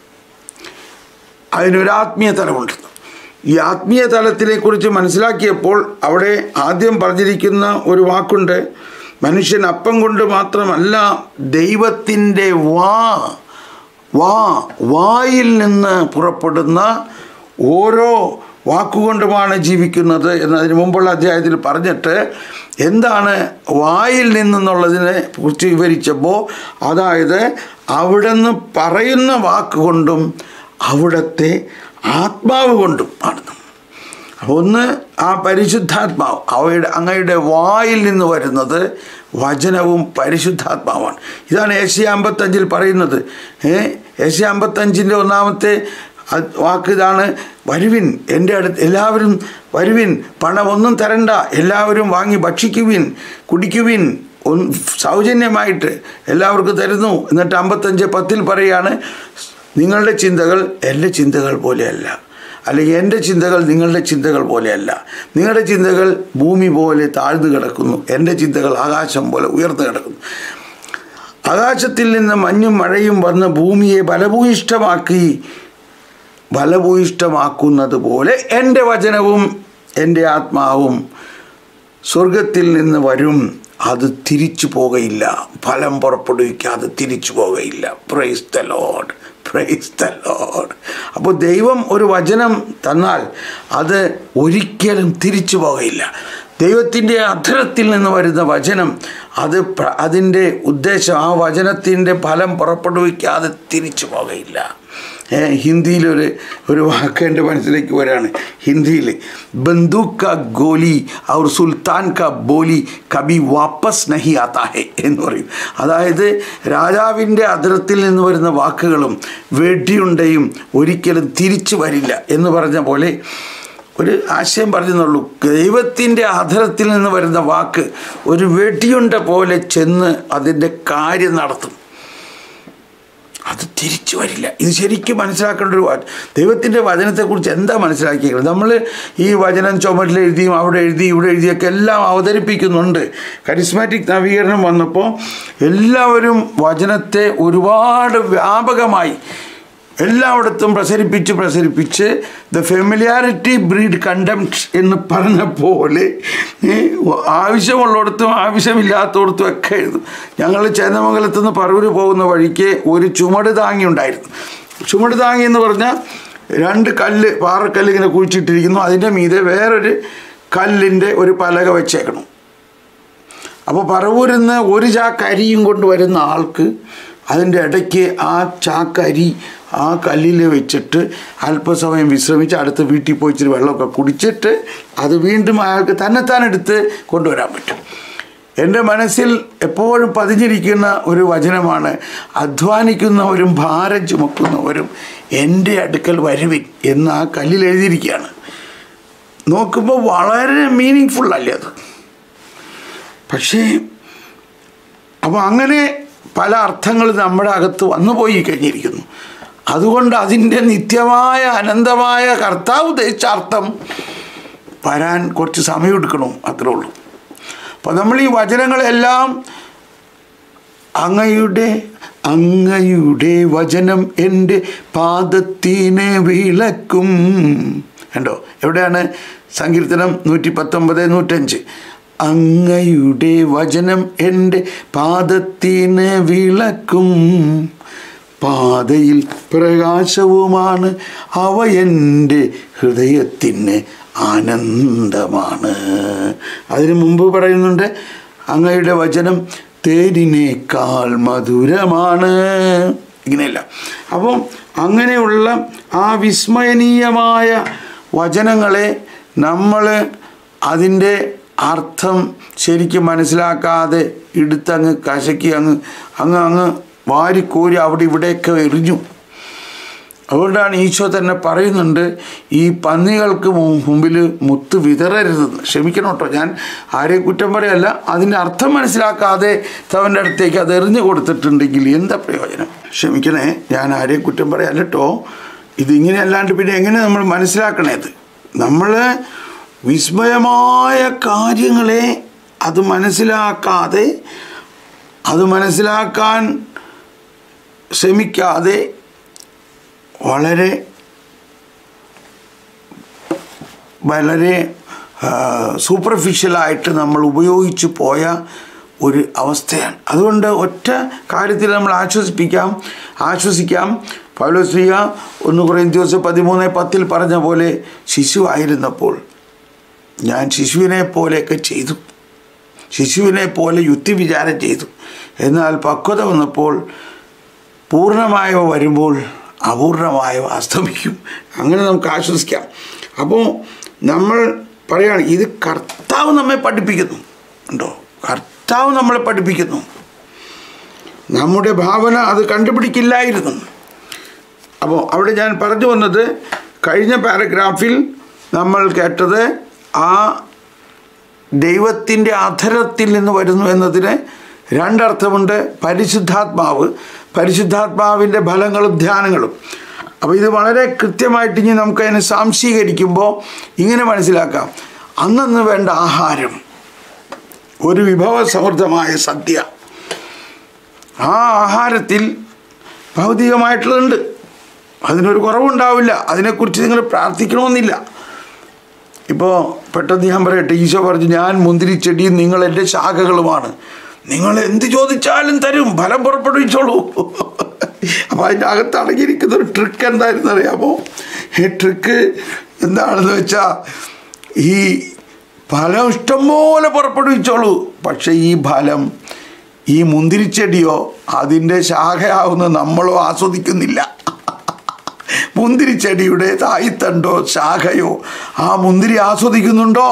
[SPEAKER 1] അതിനൊരു ആത്മീയ തലമുണ്ട് ഈ ആത്മീയ തലത്തിനെക്കുറിച്ച് മനസ്സിലാക്കിയപ്പോൾ അവിടെ ആദ്യം പറഞ്ഞിരിക്കുന്ന ഒരു വാക്കുണ്ട് മനുഷ്യൻ അപ്പം കൊണ്ട് മാത്രമല്ല ദൈവത്തിൻ്റെ വാ വാ വായിൽ നിന്ന് പുറപ്പെടുന്ന ഓരോ വാക്കുകൊണ്ടുമാണ് ജീവിക്കുന്നത് എന്നതിന് മുമ്പുള്ള അധ്യായത്തിൽ പറഞ്ഞിട്ട് എന്താണ് വായിൽ നിന്നെന്നുള്ളതിനെ കുറിച്ച് വിവരിച്ചപ്പോൾ അതായത് അവിടെ നിന്ന് പറയുന്ന വാക്കുകൊണ്ടും അവിടുത്തെ ആത്മാവ് കൊണ്ടും ആണ് അപ്പോൾ ഒന്ന് ആ പരിശുദ്ധാത്മാവ് അവയുടെ അങ്ങയുടെ വായിൽ നിന്ന് വരുന്നത് വചനവും പരിശുദ്ധാത്മാവാണ് ഇതാണ് ഏഷ്യ അമ്പത്തഞ്ചിൽ പറയുന്നത് ഏ ഏഷ്യ അമ്പത്തഞ്ചിൻ്റെ ഒന്നാമത്തെ അത് വാക്ക് ഇതാണ് വരുവിൻ എൻ്റെ അടുത്ത് എല്ലാവരും വരുവിൻ പണമൊന്നും തരണ്ട എല്ലാവരും വാങ്ങി ഭക്ഷിക്കുവിൻ കുടിക്കുവിൻ ഒന്ന് സൗജന്യമായിട്ട് എല്ലാവർക്കും തരുന്നു എന്നിട്ട് അമ്പത്തഞ്ച് പത്തിൽ പറയാണ് നിങ്ങളുടെ ചിന്തകൾ എൻ്റെ ചിന്തകൾ പോലെയല്ല അല്ലെങ്കിൽ എൻ്റെ ചിന്തകൾ നിങ്ങളുടെ ചിന്തകൾ പോലെയല്ല നിങ്ങളുടെ ചിന്തകൾ ഭൂമി പോലെ താഴ്ന്നു കിടക്കുന്നു എൻ്റെ ചിന്തകൾ ആകാശം പോലെ ഉയർന്നു കിടക്കുന്നു ആകാശത്തിൽ നിന്ന് മഞ്ഞും മഴയും വന്ന് ഭൂമിയെ ബലഭൂയിഷ്ടമാക്കി ബലഭൂയിഷ്ടമാക്കുന്നത് പോലെ എൻ്റെ വചനവും എൻ്റെ ആത്മാവും സ്വർഗത്തിൽ നിന്ന് വരും അത് തിരിച്ചു പോകയില്ല ഫലം പുറപ്പെടുവിക്കാതെ തിരിച്ചു പോകയില്ല praise the Lord praise the Lord അപ്പോൾ ദൈവം ഒരു വചനം തന്നാൽ അത് ഒരിക്കലും തിരിച്ചു പോകയില്ല ദൈവത്തിൻ്റെ അധരത്തിൽ നിന്ന് വരുന്ന വചനം അത് പ്ര- അതിൻ്റെ ഉദ്ദേശം ആ വചനത്തിൻ്റെ ഫലം പുറപ്പെടുവിക്കാതെ തിരിച്ചു പോകയില്ല ഏ, ഹിന്ദിയിലൊരു ഒരു വാക്ക് എൻ്റെ മനസ്സിലേക്ക് വരാണ് ഹിന്ദിയിൽ ബന്ദൂക്ക് കാ ഗോലി ഔർ സുൽത്താൻ കാ ബോലി കബി വാപ്പസ് നഹി ആത്താ ഹെ എന്ന് പറയും അതായത് രാജാവിൻ്റെ അതിരത്തിൽ നിന്ന് വരുന്ന വാക്കുകളും വെടിയുണ്ടയും ഒരിക്കലും തിരിച്ചു വരില്ല എന്ന് പറഞ്ഞ പോലെ ഒരു ആശയം പറഞ്ഞെന്നുള്ളൂ ദൈവത്തിൻ്റെ അധരത്തിൽ നിന്ന് വരുന്ന വാക്ക് ഒരു വെടിയുണ്ട പോലെ ചെന്ന് അതിൻ്റെ കാര്യം നടത്തും അത് തിരിച്ചു വരില്ല ഇത് ശരിക്കും മനസ്സിലാക്കേണ്ട ഒരു വാ- ദൈവത്തിൻ്റെ വചനത്തെക്കുറിച്ച് എന്താ മനസ്സിലാക്കിയത് നമ്മൾ ഈ വചനം ചുമരിൽ എഴുതിയും അവിടെ എഴുതി ഇവിടെ എഴുതിയൊക്കെ എല്ലാം അവതരിപ്പിക്കുന്നുണ്ട് കരിസ്മാറ്റിക് നവീകരണം വന്നപ്പോൾ എല്ലാവരും വചനത്തെ ഒരുപാട് വ്യാപകമായി എല്ലായിടത്തും പ്രസരിപ്പിച്ച് പ്രസരിപ്പിച്ച് ദ ഫെമിലിയാരിറ്റി ബ്രീഡ് കണ്ടംപ്റ്റ് എന്ന് പറഞ്ഞ പോലെ ഏ, ആവശ്യമുള്ളിടത്തും ആവശ്യമില്ലാത്തടത്തും ഒക്കെ എഴുതും ഞങ്ങൾ ചേന്നമംഗലത്ത് നിന്ന് പറവൂര് പോകുന്ന വഴിക്ക് ഒരു ചുമട് താങ്ങി ഉണ്ടായിരുന്നു ചുമട് താങ്ങി എന്ന് പറഞ്ഞാൽ രണ്ട് കല്ല് പാറക്കല്ല് ഇങ്ങനെ കുഴിച്ചിട്ടിരിക്കുന്നു അതിൻ്റെ മീതെ വേറൊരു കല്ലിൻ്റെ ഒരു പലക വെച്ചേക്കണം അപ്പോൾ പറവൂരിൽ നിന്ന് ഒരു ചാക്ക് അരിയും കൊണ്ട് വരുന്ന ആൾക്ക് അതിൻ്റെ ഇടയ്ക്ക് ആ ചാക്കരി ആ കല്ലിൽ വെച്ചിട്ട് അല്പസമയം വിശ്രമിച്ച് അടുത്ത് വീട്ടിൽ പോയി ഇച്ചിരി വെള്ളമൊക്കെ കുടിച്ചിട്ട് അത് വീണ്ടും അയാൾക്ക് തന്നെത്താൻ എടുത്ത് കൊണ്ടുവരാൻ പറ്റും എൻ്റെ മനസ്സിൽ എപ്പോഴും പതിഞ്ഞിരിക്കുന്ന ഒരു വചനമാണ് അധ്വാനിക്കുന്നവരും ഭാരം ചുമക്കുന്നവരും എൻ്റെ അടുക്കൽ വരുവിൻ എന്ന് ആ കല്ലിൽ എഴുതിയിരിക്കുകയാണ് നോക്കുമ്പോൾ വളരെ മീനിങ് ഫുൾ അല്ലേ അത് പക്ഷേ അപ്പോൾ അങ്ങനെ പല അർത്ഥങ്ങൾ നമ്മുടെ അകത്ത് വന്നു പോയി കഴിഞ്ഞിരിക്കുന്നു അതുകൊണ്ട് അതിൻ്റെ നിത്യമായ അനന്തമായ കർത്താവ് ഉദ്ദേശിച്ച അർത്ഥം വരാൻ കുറച്ച് സമയം എടുക്കണം അത്രേ ഉള്ളൂ അപ്പോൾ നമ്മൾ ഈ വചനങ്ങളെല്ലാം അങ്ങയുടെ അങ്ങയുടെ വചനം എൻ്റെ പാദത്തിന് വിളക്കും കണ്ടോ എവിടെയാണ് സങ്കീർത്തനം നൂറ്റി പത്തൊമ്പത് നൂറ്റഞ്ച് അങ്ങയുടെ വചനം എൻ്റെ പാദത്തിന് വിളക്കും പാതയിൽ പ്രകാശവുമാണ് അവ എൻ്റെ ഹൃദയത്തിന് ആനന്ദമാണ് അതിനു മുമ്പ് പറയുന്നുണ്ട് അങ്ങയുടെ വചനം തേരിനേക്കാൾ മധുരമാണ് ഇങ്ങനെയല്ല അപ്പം അങ്ങനെയുള്ള ആ വിസ്മയനീയമായ വചനങ്ങളെ നമ്മൾ അതിൻ്റെ അർത്ഥം ശരിക്കും മനസ്സിലാക്കാതെ എടുത്തങ്ങ് കശക്കി അങ്ങ് അങ്ങ് അങ്ങ് വാരിക്കോരി അവിടെ ഇവിടെയൊക്കെ എറിഞ്ഞു അതുകൊണ്ടാണ് ഈശോ തന്നെ പറയുന്നുണ്ട് ഈ പന്നികൾക്ക് മു- മുമ്പിൽ മുത്ത് വിതറരുതെന്ന് ക്ഷമിക്കണം കേട്ടോ ഞാൻ ആരെയും കുറ്റം പറയല്ല അതിൻ്റെ അർത്ഥം മനസ്സിലാക്കാതെ അവൻ്റെ അടുത്തേക്ക് അത് എറിഞ്ഞു കൊടുത്തിട്ടുണ്ടെങ്കിൽ എന്താ പ്രയോജനം ക്ഷമിക്കണേ ഞാൻ ആരെയും കുറ്റം പറയല്ല കേട്ടോ ഇതിങ്ങനെ അല്ലാണ്ട് പിന്നെ എങ്ങനെ നമ്മൾ മനസ്സിലാക്കണേ ഇത് നമ്മൾ വിസ്മയമായ കാര്യങ്ങളെ അത് മനസ്സിലാക്കാതെ അത് മനസ്സിലാക്കാൻ ശ്രമിക്കാതെ വളരെ വളരെ സൂപ്പർഫിഷ്യലായിട്ട് നമ്മൾ ഉപയോഗിച്ചു പോയ ഒരു അവസ്ഥയാണ് അതുകൊണ്ട് ഒറ്റ കാര്യത്തിൽ നമ്മൾ ആശ്വസിപ്പിക്കാം ആശ്വസിക്കാം പൗലോശ്രീയ ഒന്ന് കുറേ ദിവസം പതിമൂന്ന് പത്തിൽ പറഞ്ഞ പോലെ ശിശുവായിരുന്നപ്പോൾ ഞാൻ ശിശുവിനെ പോലെയൊക്കെ ചെയ്തു ശിശുവിനെ പോലെ യുക്തിവിചാരം ചെയ്തു എന്നാൽ പക്വത വന്നപ്പോൾ പൂർണ്ണമായവ വരുമ്പോൾ അപൂർണമായവ അസ്തമിക്കും അങ്ങനെ നമുക്ക് ആശ്വസിക്കാം അപ്പോൾ നമ്മൾ പറയുകയാണ് ഇത് കർത്താവ് നമ്മെ പഠിപ്പിക്കുന്നു ഉണ്ടോ കർത്താവ് നമ്മളെ പഠിപ്പിക്കുന്നു നമ്മുടെ ഭാവന അത് കണ്ടുപിടിക്കില്ലായിരുന്നു അപ്പോൾ അവിടെ ഞാൻ പറഞ്ഞു വന്നത് കഴിഞ്ഞ പാരഗ്രാഫിൽ നമ്മൾ കേട്ടത് ആ ദൈവത്തിൻ്റെ അധരത്തിൽ നിന്ന് വരുന്നു എന്നതിന് രണ്ടർത്ഥമുണ്ട് പരിശുദ്ധാത്മാവ് പരിശുദ്ധാത്മാവിൻ്റെ ഫലങ്ങളും ധ്യാനങ്ങളും അപ്പോൾ ഇത് വളരെ കൃത്യമായിട്ട് ഇനി നമുക്ക് അതിനെ സാംശീകരിക്കുമ്പോൾ ഇങ്ങനെ മനസ്സിലാക്കാം അന്നന്ന് വേണ്ട ആഹാരം ഒരു വിഭവസമൃദ്ധമായ സദ്യ ആ ആഹാരത്തിൽ ഭൗതികമായിട്ടുള്ളതുണ്ട് അതിനൊരു കുറവുണ്ടാവില്ല അതിനെക്കുറിച്ച് നിങ്ങൾ പ്രാർത്ഥിക്കണമെന്നില്ല ഇപ്പോൾ പെട്ടെന്ന് ഞാൻ പറയട്ടെ ഈശോ പറഞ്ഞു ഞാൻ മുന്തിരിച്ചെടിയും നിങ്ങൾ എൻ്റെ ശാഖകളുമാണ് നിങ്ങൾ എന്ത് ചോദിച്ചാലും തരും ഫലം പുറപ്പെടുവിച്ചോളൂ അപ്പോൾ അതിൻ്റെ അകത്ത് അടങ്ങിയിരിക്കുന്ന ഒരു ട്രിക്ക് എന്തായിരുന്നു അറിയാമോ ഈ ട്രിക്ക് എന്താണെന്ന് വെച്ചാൽ ഈ ഫലം ഇഷ്ടംപോലെ പുറപ്പെടുവിച്ചോളൂ പക്ഷേ ഈ ഫലം ഈ മുന്തിരിച്ചെടിയോ അതിൻ്റെ ശാഖയാവുന്ന നമ്മളോ ആസ്വദിക്കുന്നില്ല മുന്തിരിച്ചെടിയുടെ തായ്തണ്ടോ ശാഖയോ ആ മുന്തിരി ആസ്വദിക്കുന്നുണ്ടോ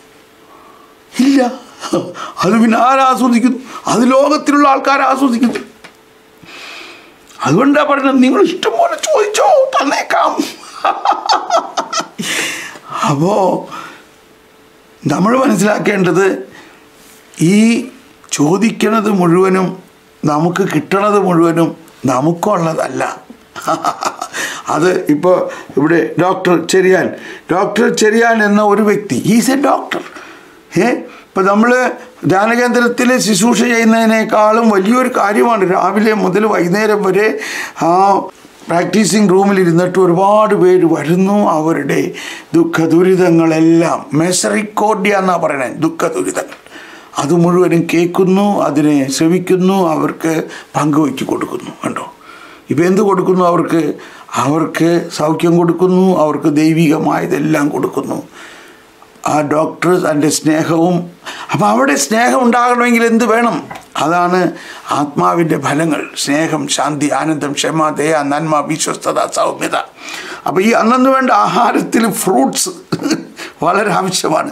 [SPEAKER 1] ഇല്ല അത് പിന്നെ ആരാസ്വദിക്കുന്നു അത് ലോകത്തിലുള്ള ആൾക്കാർ ആസ്വദിക്കുന്നു അതുകൊണ്ടാ പറയുന്നത് നിങ്ങൾ ഇഷ്ടം പോലെ ചോദിച്ചോ തന്നേക്കാം അപ്പോ നമ്മൾ മനസ്സിലാക്കേണ്ടത് ഈ ചോദിക്കണത് മുഴുവനും നമുക്ക് കിട്ടണത് മുഴുവനും നമുക്കുള്ളതല്ല അത് ഇപ്പോൾ ഇവിടെ ഡോക്ടർ ചെറിയാൻ ഡോക്ടർ ചെറിയാൻ എന്ന ഒരു വ്യക്തി ഈസ് എ ഡോക്ടർ ഏ ഇപ്പം നമ്മൾ ധ്യാനകേന്ദ്രത്തിൽ ശുശ്രൂഷ ചെയ്യുന്നതിനേക്കാളും വലിയൊരു കാര്യമാണ് രാവിലെ മുതൽ വൈകുന്നേരം വരെ ആ പ്രാക്ടീസിങ് റൂമിൽ ഇരുന്നിട്ട് ഒരുപാട് പേര് വരുന്നു അവരുടെ ദുഃഖ ദുരിതങ്ങളെല്ലാം മെസറിക്കോഡിയ എന്നാണ് പറയണത് ദുഃഖ ദുരിതങ്ങൾ അത് മുഴുവനും കേൾക്കുന്നു അതിനെ ശ്രവിക്കുന്നു അവർക്ക് പങ്കുവയ്ക്ക് കൊടുക്കുന്നു കണ്ടോ ഇപ്പം എന്ത് കൊടുക്കുന്നു അവർക്ക് അവർക്ക് സൗഖ്യം കൊടുക്കുന്നു അവർക്ക് ദൈവികമായതെല്ലാം കൊടുക്കുന്നു ആ ഡോക്ടർ തൻ്റെ സ്നേഹവും അപ്പം അവിടെ സ്നേഹം ഉണ്ടാകണമെങ്കിൽ എന്ത് വേണം അതാണ് ആത്മാവിൻ്റെ ഫലങ്ങൾ സ്നേഹം ശാന്തി ആനന്ദം ക്ഷമ ദയ നന്മ വിശ്വസ്തത സൗമ്യത അപ്പോൾ ഈ അന്നു വേണ്ട ആഹാരത്തിൽ ഫ്രൂട്ട്സ് വളരെ ആവശ്യമാണ്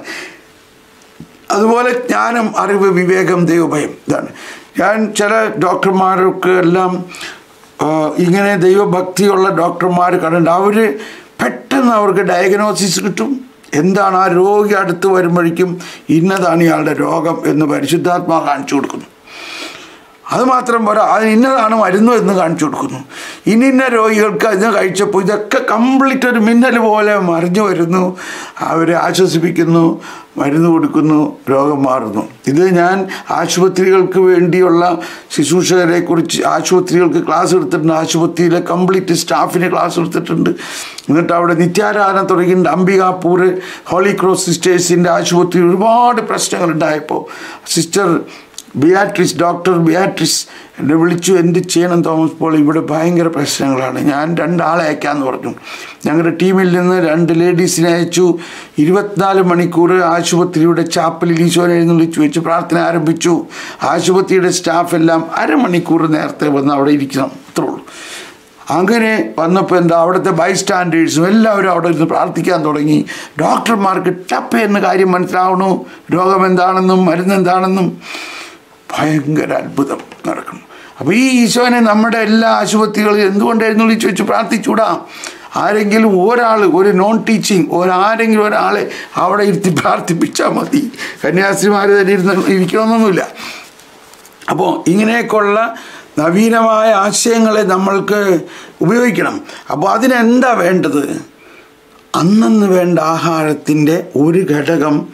[SPEAKER 1] അതുപോലെ ജ്ഞാനം അറിവ് വിവേകം ദൈവഭയം ഇതാണ് ഞാൻ ചില ഡോക്ടർമാർക്ക് എല്ലാം ഇങ്ങനെ ദൈവഭക്തിയുള്ള ഡോക്ടർമാർ കണ്ടിട്ടുണ്ട് അവർ പെട്ടെന്ന് അവർക്ക് ഡയഗ്നോസിസ് കിട്ടും എന്താണ് ആ രോഗി അടുത്ത് വരുമ്പോഴേക്കും ഇന്നതാണ് ഇയാളുടെ രോഗം എന്ന് പരിശുദ്ധാത്മാ കാണിച്ചു കൊടുക്കുന്നു അതുമാത്രം പോരാ അതിന് ഇന്നതാണ് മരുന്ന് എന്ന് കാണിച്ചു കൊടുക്കുന്നു ഇന്നിന്ന രോഗികൾക്ക് അതിന് കഴിച്ചപ്പോൾ ഇതൊക്കെ കംപ്ലീറ്റ് ഒരു മിന്നൽ പോലെ മറിഞ്ഞു വരുന്നു അവരെ ആശ്വസിപ്പിക്കുന്നു മരുന്ന് കൊടുക്കുന്നു രോഗം മാറുന്നു ഇത് ഞാൻ ആശുപത്രികൾക്ക് വേണ്ടിയുള്ള ശുശ്രൂഷകരെ കുറിച്ച് ആശുപത്രികൾക്ക് ക്ലാസ് എടുത്തിട്ടുണ്ട് ആശുപത്രിയിലെ കംപ്ലീറ്റ് സ്റ്റാഫിന് ക്ലാസ് എടുത്തിട്ടുണ്ട് എന്നിട്ട് അവിടെ നിത്യാരാധന തുടങ്ങിയിട്ടുണ്ട് അംബികാപൂർ ഹോളി ക്രോസ് സിസ്റ്റേഴ്സിൻ്റെ ആശുപത്രി ഒരുപാട് പ്രശ്നങ്ങളുണ്ടായപ്പോൾ സിസ്റ്റർ ബിയാട്രിസ് ഡോക്ടർ ബിയാട്രിസ് എന്നെ വിളിച്ചു എന്ത് ചെയ്യണം തോമസ് പോൾ ഇവിടെ ഭയങ്കര പ്രശ്നങ്ങളാണ് ഞാൻ രണ്ടാളെ അയക്കാമെന്ന് പറഞ്ഞു ഞങ്ങളുടെ ടീമിൽ നിന്ന് രണ്ട് ലേഡീസിനെ അയച്ചു ഇരുപത്തിനാല് മണിക്കൂർ ആശുപത്രിയുടെ ചാപ്പലിൽ ഈശോനെ എഴുന്നള്ളിച്ചു വെച്ച് പ്രാർത്ഥന ആരംഭിച്ചു ആശുപത്രിയുടെ സ്റ്റാഫ് എല്ലാം അരമണിക്കൂർ നേരത്തെ വന്ന് അവിടെ ഇരിക്കണം അത്രേ ഉള്ളൂ അങ്ങനെ വന്നപ്പോൾ എന്താ അവിടുത്തെ ബൈ സ്റ്റാൻഡേഴ്സും എല്ലാവരും അവിടെ ഇരുന്ന് പ്രാർത്ഥിക്കാൻ തുടങ്ങി ഡോക്ടർമാർക്ക് ടപ്പ് എന്ന കാര്യം മനസ്സിലാവണു രോഗം എന്താണെന്നും മരുന്ന് എന്താണെന്നും ഭയങ്കര അത്ഭുതം നടക്കുന്നു അപ്പോൾ ഈ ഈശോനെ നമ്മുടെ എല്ലാ ആശുപത്രികളിൽ എന്തുകൊണ്ട് എഴുന്നള്ളിച്ച് വെച്ച് പ്രാർത്ഥിച്ചൂടാ ആരെങ്കിലും ഒരാൾ ഒരു നോൺ ടീച്ചിങ് ഒരാരെങ്കിലും ഒരാളെ അവിടെ ഇരുത്തി പ്രാർത്ഥിപ്പിച്ചാൽ മതി കന്യാസ്ത്രീമാർ തന്നെ ഇരുന്ന് ഇരിക്കണമെന്നൊന്നുമില്ല അപ്പോൾ ഇങ്ങനെയൊക്കെയുള്ള നവീനമായ ആശയങ്ങളെ നമ്മൾക്ക് ഉപയോഗിക്കണം അപ്പോൾ അതിനെന്താ വേണ്ടത് അന്നന്ന് വേണ്ട ആഹാരത്തിൻ്റെ ഒരു ഘടകം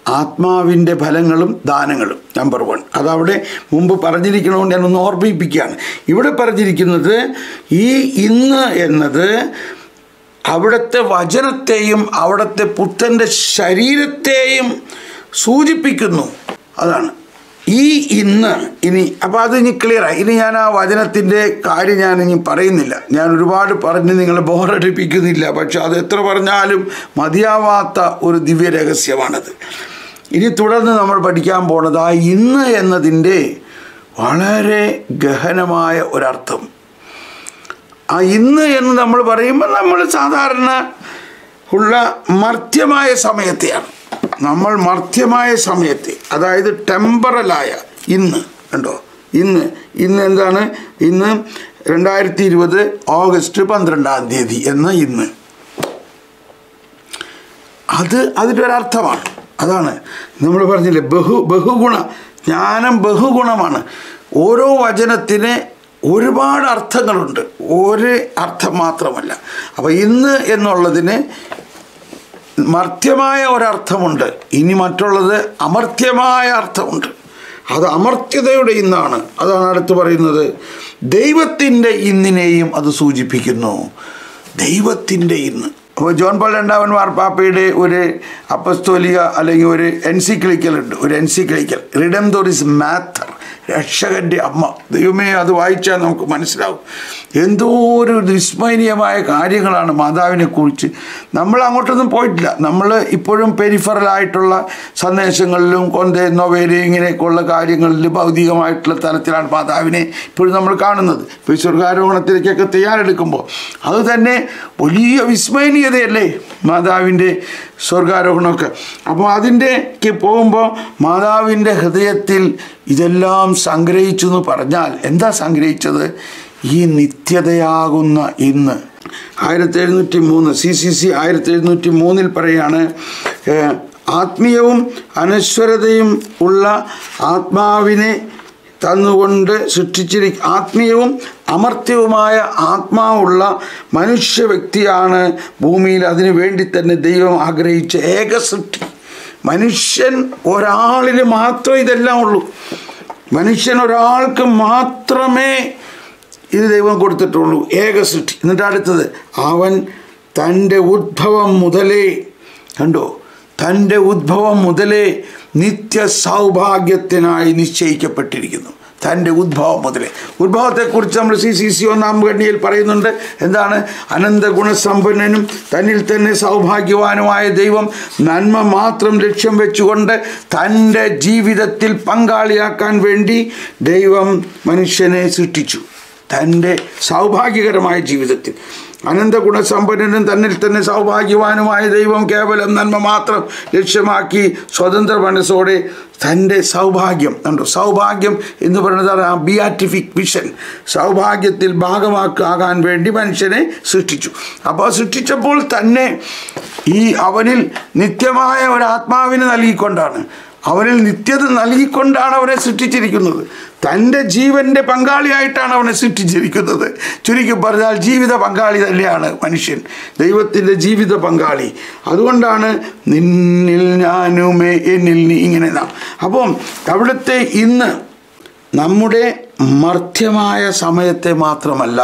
[SPEAKER 1] ആത്മാവിൻ്റെ ഫലങ്ങളും ദാനങ്ങളും നമ്പർ വൺ അതവിടെ മുമ്പ് പറഞ്ഞിരിക്കണമെന്ന് ഞാനൊന്ന് ഓർമ്മിപ്പിക്കുകയാണ് ഇവിടെ പറഞ്ഞിരിക്കുന്നത് ഈ ഇന്ന് എന്നത് അവിടുത്തെ വചനത്തെയും അവിടുത്തെ പുത്രൻ്റെ ശരീരത്തെയും സൂചിപ്പിക്കുന്നു അതാണ് ഈ ഇന്ന് ഇനി അപ്പോൾ അത് ഇനി ക്ലിയറായി ഇനി ഞാൻ ആ വചനത്തിൻ്റെ കാര്യം ഞാൻ ഇനി പറയുന്നില്ല ഞാൻ ഒരുപാട് പറഞ്ഞ് നിങ്ങളെ ബോറടിപ്പിക്കുന്നില്ല പക്ഷെ അത് എത്ര പറഞ്ഞാലും മതിയാവാത്ത ഒരു ദിവ്യ രഹസ്യമാണത് ഇനി തുടർന്ന് നമ്മൾ പഠിക്കാൻ പോണത് ആ ഇന്ന് എന്നതിൻ്റെ വളരെ ഗഹനമായ ഒരർത്ഥം ആ ഇന്ന് എന്ന് നമ്മൾ പറയുമ്പോൾ നമ്മൾ സാധാരണ ഉള്ള മർത്യമായ സമയത്തെയാണ് നമ്മൾ മർത്യമായ സമയത്തെ അതായത് ടെമ്പറലായ ഇന്ന് കണ്ടോ ഇന്ന് ഇന്ന് എന്താണ് ഇന്ന് രണ്ടായിരത്തി ഇരുപത് ഓഗസ്റ്റ് പന്ത്രണ്ടാം തീയതി എന്ന ഇന്ന് അത് അതിൻ്റെ ഒരർത്ഥമാണ് അതാണ് നമ്മൾ പറഞ്ഞില്ലേ ബഹു ബഹുഗുണ ജ്ഞാനം ബഹുഗുണമാണ് ഓരോ വചനത്തിന് ഒരുപാട് അർത്ഥങ്ങളുണ്ട് ഒരു അർത്ഥം മാത്രമല്ല അപ്പോൾ ഇന്ന് എന്നുള്ളതിന് മർത്യമായ ഒരർത്ഥമുണ്ട് ഇനി മറ്റുള്ളത് അമർത്യമായ അർത്ഥമുണ്ട് അത് അമർത്യതയുടെ ഇന്നാണ് അതാണ് അടുത്ത് പറയുന്നത് ദൈവത്തിൻ്റെ ഇന്നിനെയും അത് സൂചിപ്പിക്കുന്നു ദൈവത്തിൻ്റെ ഇന്ന് അപ്പോൾ ജോൺ പോൾ രണ്ടാമൻ മാർപ്പാപ്പയുടെ ഒരു അപ്പസ്തോലിക അല്ലെങ്കിൽ ഒരു എൻസിക്ലിക്കൽ ഉണ്ട് ഒരു എൻസിക്ലിക്കൽ റിഡംതോറിസ് മാത്തർ രക്ഷകൻ്റെ അമ്മ ദൈവമേ അത് വായിച്ചാൽ നമുക്ക് മനസ്സിലാവും എന്തോ ഒരു വിസ്മയനീയമായ കാര്യങ്ങളാണ് മാതാവിനെ കുറിച്ച് നമ്മൾ അങ്ങോട്ടൊന്നും പോയിട്ടില്ല നമ്മൾ ഇപ്പോഴും പെരിഫറലായിട്ടുള്ള സന്ദേശങ്ങളിലും കൊന്തേ നൊവേല് ഇങ്ങനെയൊക്കെയുള്ള കാര്യങ്ങളിൽ ഭൗതികമായിട്ടുള്ള തലത്തിലാണ് മാതാവിനെ ഇപ്പോഴും നമ്മൾ കാണുന്നത് ഇപ്പോൾ സ്വർഗാരോഹണത്തിലേക്കൊക്കെ തയ്യാറെടുക്കുമ്പോൾ അത് തന്നെ വലിയ വിസ്മയനീയതയല്ലേ മാതാവിൻ്റെ സ്വർഗാരോഹണമൊക്കെ അപ്പോൾ അതിൻ്റെക്ക് പോകുമ്പോൾ മാതാവിൻ്റെ ഹൃദയത്തിൽ ഇതെല്ലാം സംഗ്രഹിച്ചു എന്ന് പറഞ്ഞാൽ എന്താ സംഗ്രഹിച്ചത് ഈ നിത്യതയാകുന്ന ഇന്ന് ആയിരത്തി എഴുന്നൂറ്റി മൂന്ന് സി സി സി ആയിരത്തി എഴുന്നൂറ്റി മൂന്നിൽ പറയാണ് ഏഹ്, ആത്മീയവും അനശ്വരതയും ഉള്ള ആത്മാവിനെ തന്നുകൊണ്ട് സൃഷ്ടിച്ചിരി ആത്മീയവും അമർത്യവുമായ ആത്മാവുള്ള മനുഷ്യ വ്യക്തിയാണ് ഭൂമിയിൽ അതിനു വേണ്ടി തന്നെ ദൈവം ആഗ്രഹിച്ച ഏക സൃഷ്ടി മനുഷ്യൻ ഒരാളിൽ മാത്രമേ ഇതെല്ലാം ഉള്ളൂ മനുഷ്യൻ ഒരാൾക്ക് മാത്രമേ ഇത് ദൈവം കൊടുത്തിട്ടുള്ളൂ ഏക സൃഷ്ടി എന്നിട്ട് അടുത്തത് അവൻ തൻ്റെ ഉദ്ഭവം മുതലേ കണ്ടോ തൻ്റെ ഉദ്ഭവം മുതലേ നിത്യ സൗഭാഗ്യത്തിനായി നിശ്ചയിക്കപ്പെട്ടിരിക്കുന്നു തൻ്റെ ഉദ്ഭവം മുതലേ ഉദ്ഭവത്തെക്കുറിച്ച് നമ്മൾ സി സി സി ഒന്നാം ഖണ്ഡിയിൽ പറയുന്നുണ്ട് എന്താണ് അനന്ത ഗുണസമ്പന്നനും തന്നിൽ തന്നെ സൗഭാഗ്യവാനുമായ ദൈവം നന്മ മാത്രം ലക്ഷ്യം വെച്ചുകൊണ്ട് തൻ്റെ ജീവിതത്തിൽ പങ്കാളിയാക്കാൻ വേണ്ടി ദൈവം മനുഷ്യനെ സൃഷ്ടിച്ചു തൻ്റെ സൗഭാഗ്യകരമായ ജീവിതത്തിൽ അനന്ത ഗുണസമ്പന്നനും തന്നിൽ തന്നെ സൗഭാഗ്യവാനുമായ ദൈവം കേവലം നന്മ മാത്രം ലക്ഷ്യമാക്കി സ്വതന്ത്ര മനസ്സോടെ തൻ്റെ സൗഭാഗ്യം കണ്ടോ സൗഭാഗ്യം എന്ന് പറയുന്നത് ആ ബിയാറ്റിഫിക് വിഷൻ സൗഭാഗ്യത്തിൽ ഭാഗമാക്കാകാൻ വേണ്ടി മനുഷ്യനെ സൃഷ്ടിച്ചു അപ്പോൾ സൃഷ്ടിച്ചപ്പോൾ തന്നെ ഈ അവനിൽ നിത്യമായ ഒരു ആത്മാവിനെ നൽകിക്കൊണ്ടാണ് അവനിൽ നിത്യത നൽകിക്കൊണ്ടാണ് അവനെ സൃഷ്ടിച്ചിരിക്കുന്നത് തൻ്റെ ജീവൻ്റെ പങ്കാളിയായിട്ടാണ് അവനെ സൃഷ്ടിച്ചിരിക്കുന്നത് ചുരുക്കി പറഞ്ഞാൽ ജീവിത പങ്കാളി തന്നെയാണ് മനുഷ്യൻ ദൈവത്തിൻ്റെ ജീവിത പങ്കാളി അതുകൊണ്ടാണ് നിന്നിൽ ഞാനുമേ എന്നിൽ നീ ഇങ്ങനെ നാം അപ്പം അവിടുത്തെ ഇന്ന് നമ്മുടെ മർത്യമായ സമയത്തെ മാത്രമല്ല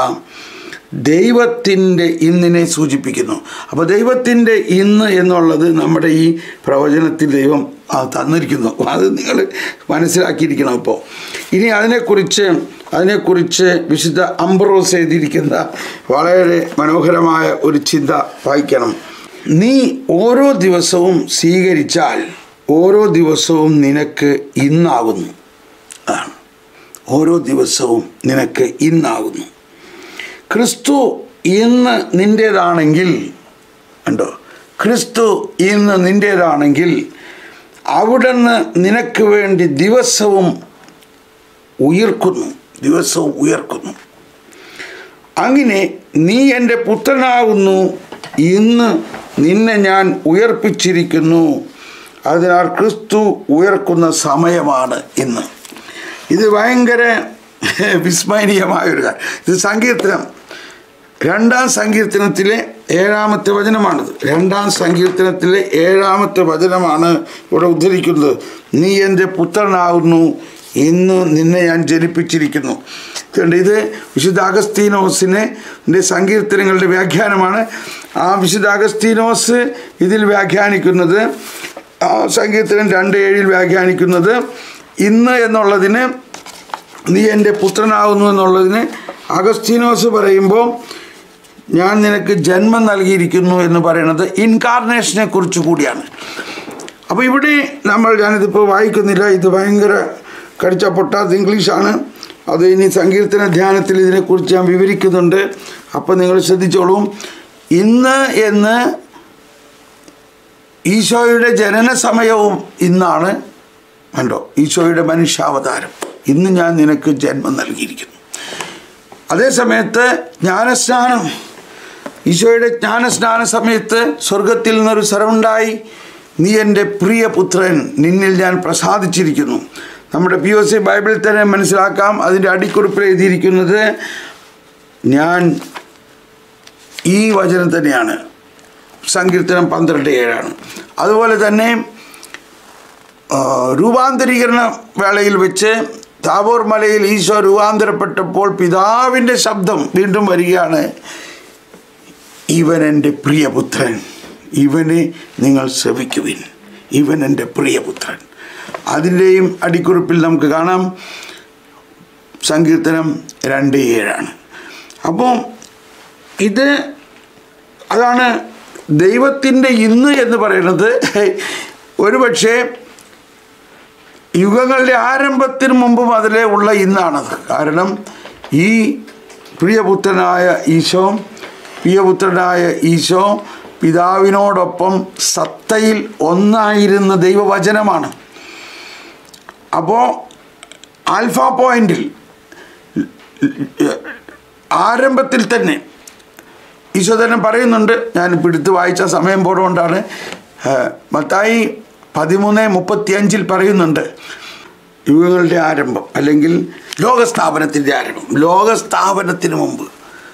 [SPEAKER 1] ദൈവത്തിൻ്റെ ഇന്നിനെ സൂചിപ്പിക്കുന്നു അപ്പോൾ ദൈവത്തിൻ്റെ ഇന്ന് എന്നുള്ളത് നമ്മുടെ ഈ പ്രവചനത്തിൽ ദൈവം ആ, തന്നിരിക്കുന്നു അത് നിങ്ങൾ മനസ്സിലാക്കിയിരിക്കണം ഇപ്പോൾ ഇനി അതിനെക്കുറിച്ച് അതിനെക്കുറിച്ച് വിശുദ്ധ അംബ്രോസ് എഴുതിയിരിക്കുന്ന വളരെ മനോഹരമായ ഒരു ചിന്ത വായിക്കണം നീ ഓരോ ദിവസവും സ്വീകരിച്ചാൽ ഓരോ ദിവസവും നിനക്ക് ഇന്നാകുന്നു അതാണ് ഓരോ ദിവസവും നിനക്ക് ഇന്നാകുന്നു ക്രിസ്തു ഇന്ന് നിൻ്റേതാണെങ്കിൽ കണ്ടോ ക്രിസ്തു ഇന്ന് നിൻ്റേതാണെങ്കിൽ അവിടുന്ന് നിനക്ക് വേണ്ടി ദിവസവും ഉയർക്കുന്നു ദിവസവും ഉയർക്കുന്നു അങ്ങനെ നീ എൻ്റെ പുത്രനാകുന്നു ഇന്ന് നിന്നെ ഞാൻ ഉയർപ്പിച്ചിരിക്കുന്നു അതിനാൽ ക്രിസ്തു ഉയർക്കുന്ന സമയമാണ് ഇന്ന് ഇത് ഭയങ്കര വിസ്മരണീയമായ ഒരു കാര്യം ഇത് സങ്കീർത്തനം രണ്ടാം സങ്കീർത്തനത്തിലെ ഏഴാമത്തെ വചനമാണിത് രണ്ടാം സങ്കീർത്തനത്തിലെ ഏഴാമത്തെ വചനമാണ് ഇവിടെ ഉദ്ധരിക്കുന്നത് നീ എൻ്റെ പുത്രനാകുന്നു ഇന്ന് നിന്നെ ഞാൻ ജനിപ്പിച്ചിരിക്കുന്നു കണ്ട് ഇത് വിശുദ്ധ അഗസ്തീനോസിനെ ന്റെ സങ്കീർത്തനങ്ങളുടെ വ്യാഖ്യാനമാണ് ആ വിശുദ്ധ അഗസ്തീനോസ് ഇതിൽ വ്യാഖ്യാനിക്കുന്നത് ആ സങ്കീർത്തനം രണ്ട് ഏഴിൽ വ്യാഖ്യാനിക്കുന്നത് ഇന്ന് എന്നുള്ളതിന് നീ എൻ്റെ പുത്രനാകുന്നു എന്നുള്ളതിന് അഗസ്തീനോസ് പറയുമ്പോൾ ഞാൻ നിനക്ക് ജന്മം നൽകിയിരിക്കുന്നു എന്ന് പറയുന്നത് ഇൻകാർണേഷനെ കുറിച്ച് കൂടിയാണ് അപ്പോൾ ഇവിടെ നമ്മൾ ഞാനിതിപ്പോൾ വായിക്കുന്നില്ല ഇത് ഭയങ്കര കടിച്ച പൊട്ടാത്ത ഇംഗ്ലീഷാണ് അത് ഇനി സങ്കീർത്തന ധ്യാനത്തിൽ ഇതിനെക്കുറിച്ച് ഞാൻ വിവരിക്കുന്നുണ്ട് അപ്പോൾ നിങ്ങൾ ശ്രദ്ധിച്ചോളൂ ഇന്ന് എന്ന് ഈശോയുടെ ജനന സമയവും ഇന്നാണ് കണ്ടോ ഈശോയുടെ മനുഷ്യാവതാരം ഇന്ന് ഞാൻ നിനക്ക് ജന്മം നൽകിയിരിക്കുന്നു അതേ സമയത്ത് ജ്ഞാനസ്നാനം ഈശോയുടെ ജ്ഞാനസ്നാന സമയത്ത് സ്വർഗത്തിൽ നിന്നൊരു സ്വരമുണ്ടായി നീ എൻ്റെ പ്രിയപുത്രൻ നിന്നിൽ ഞാൻ പ്രസാദിച്ചിരിക്കുന്നു നമ്മുടെ പി ഒ സി ബൈബിളിൽ തന്നെ മനസ്സിലാക്കാം അതിൻ്റെ അടിക്കുറിപ്പിൽ എഴുതിയിരിക്കുന്നത് ഞാൻ ഈ വചനം തന്നെയാണ് സങ്കീർത്തനം പന്ത്രണ്ട് ഏഴാണ് അതുപോലെ തന്നെ ആ, രൂപാന്തരീകരണ വേളയിൽ വെച്ച് താബോർ മലയിൽ ഈശോ രൂപാന്തരപ്പെട്ടപ്പോൾ പിതാവിൻ്റെ ശബ്ദം വീണ്ടും വരികയാണ് ഇവൻ എൻ്റെ പ്രിയപുത്രൻ ഇവനെ നിങ്ങൾ ശ്രവിക്കുവിൻ ഇവൻ എൻ്റെ പ്രിയപുത്രൻ അതിൻ്റെയും അടിക്കുറിപ്പിൽ നമുക്ക് കാണാം സങ്കീർത്തനം രണ്ട് ഏഴാണ് അപ്പോൾ ഇത് അതാണ് ദൈവത്തിൻ്റെ ഇന്ന് എന്ന് പറയുന്നത് ഒരുപക്ഷെ യുഗങ്ങളുടെ ആരംഭത്തിന് മുമ്പും അതിലെ ഉള്ള ഇന്നാണത് കാരണം ഈ പ്രിയപുത്രനായ ഈശോ പ്രിയപുത്രനായ ഈശോ പിതാവിനോടൊപ്പം സത്തയിൽ ഒന്നായിരുന്ന ദൈവവചനമാണ് അപ്പോൾ ആൽഫ പോയിന്റിൽ ആരംഭത്തിൽ തന്നെ ഈശോ തന്നെ പറയുന്നുണ്ട് ഞാൻ എടുത്ത് വായിച്ച സമയം പോടുകൊണ്ടാണ് മത്തായി പതിമൂന്ന് മുപ്പത്തിയഞ്ചിൽ പറയുന്നുണ്ട് യുഗങ്ങളുടെ ആരംഭം അല്ലെങ്കിൽ ലോകസ്ഥാപനത്തിൻ്റെ ആരംഭം ലോകസ്ഥാപനത്തിന് മുമ്പ്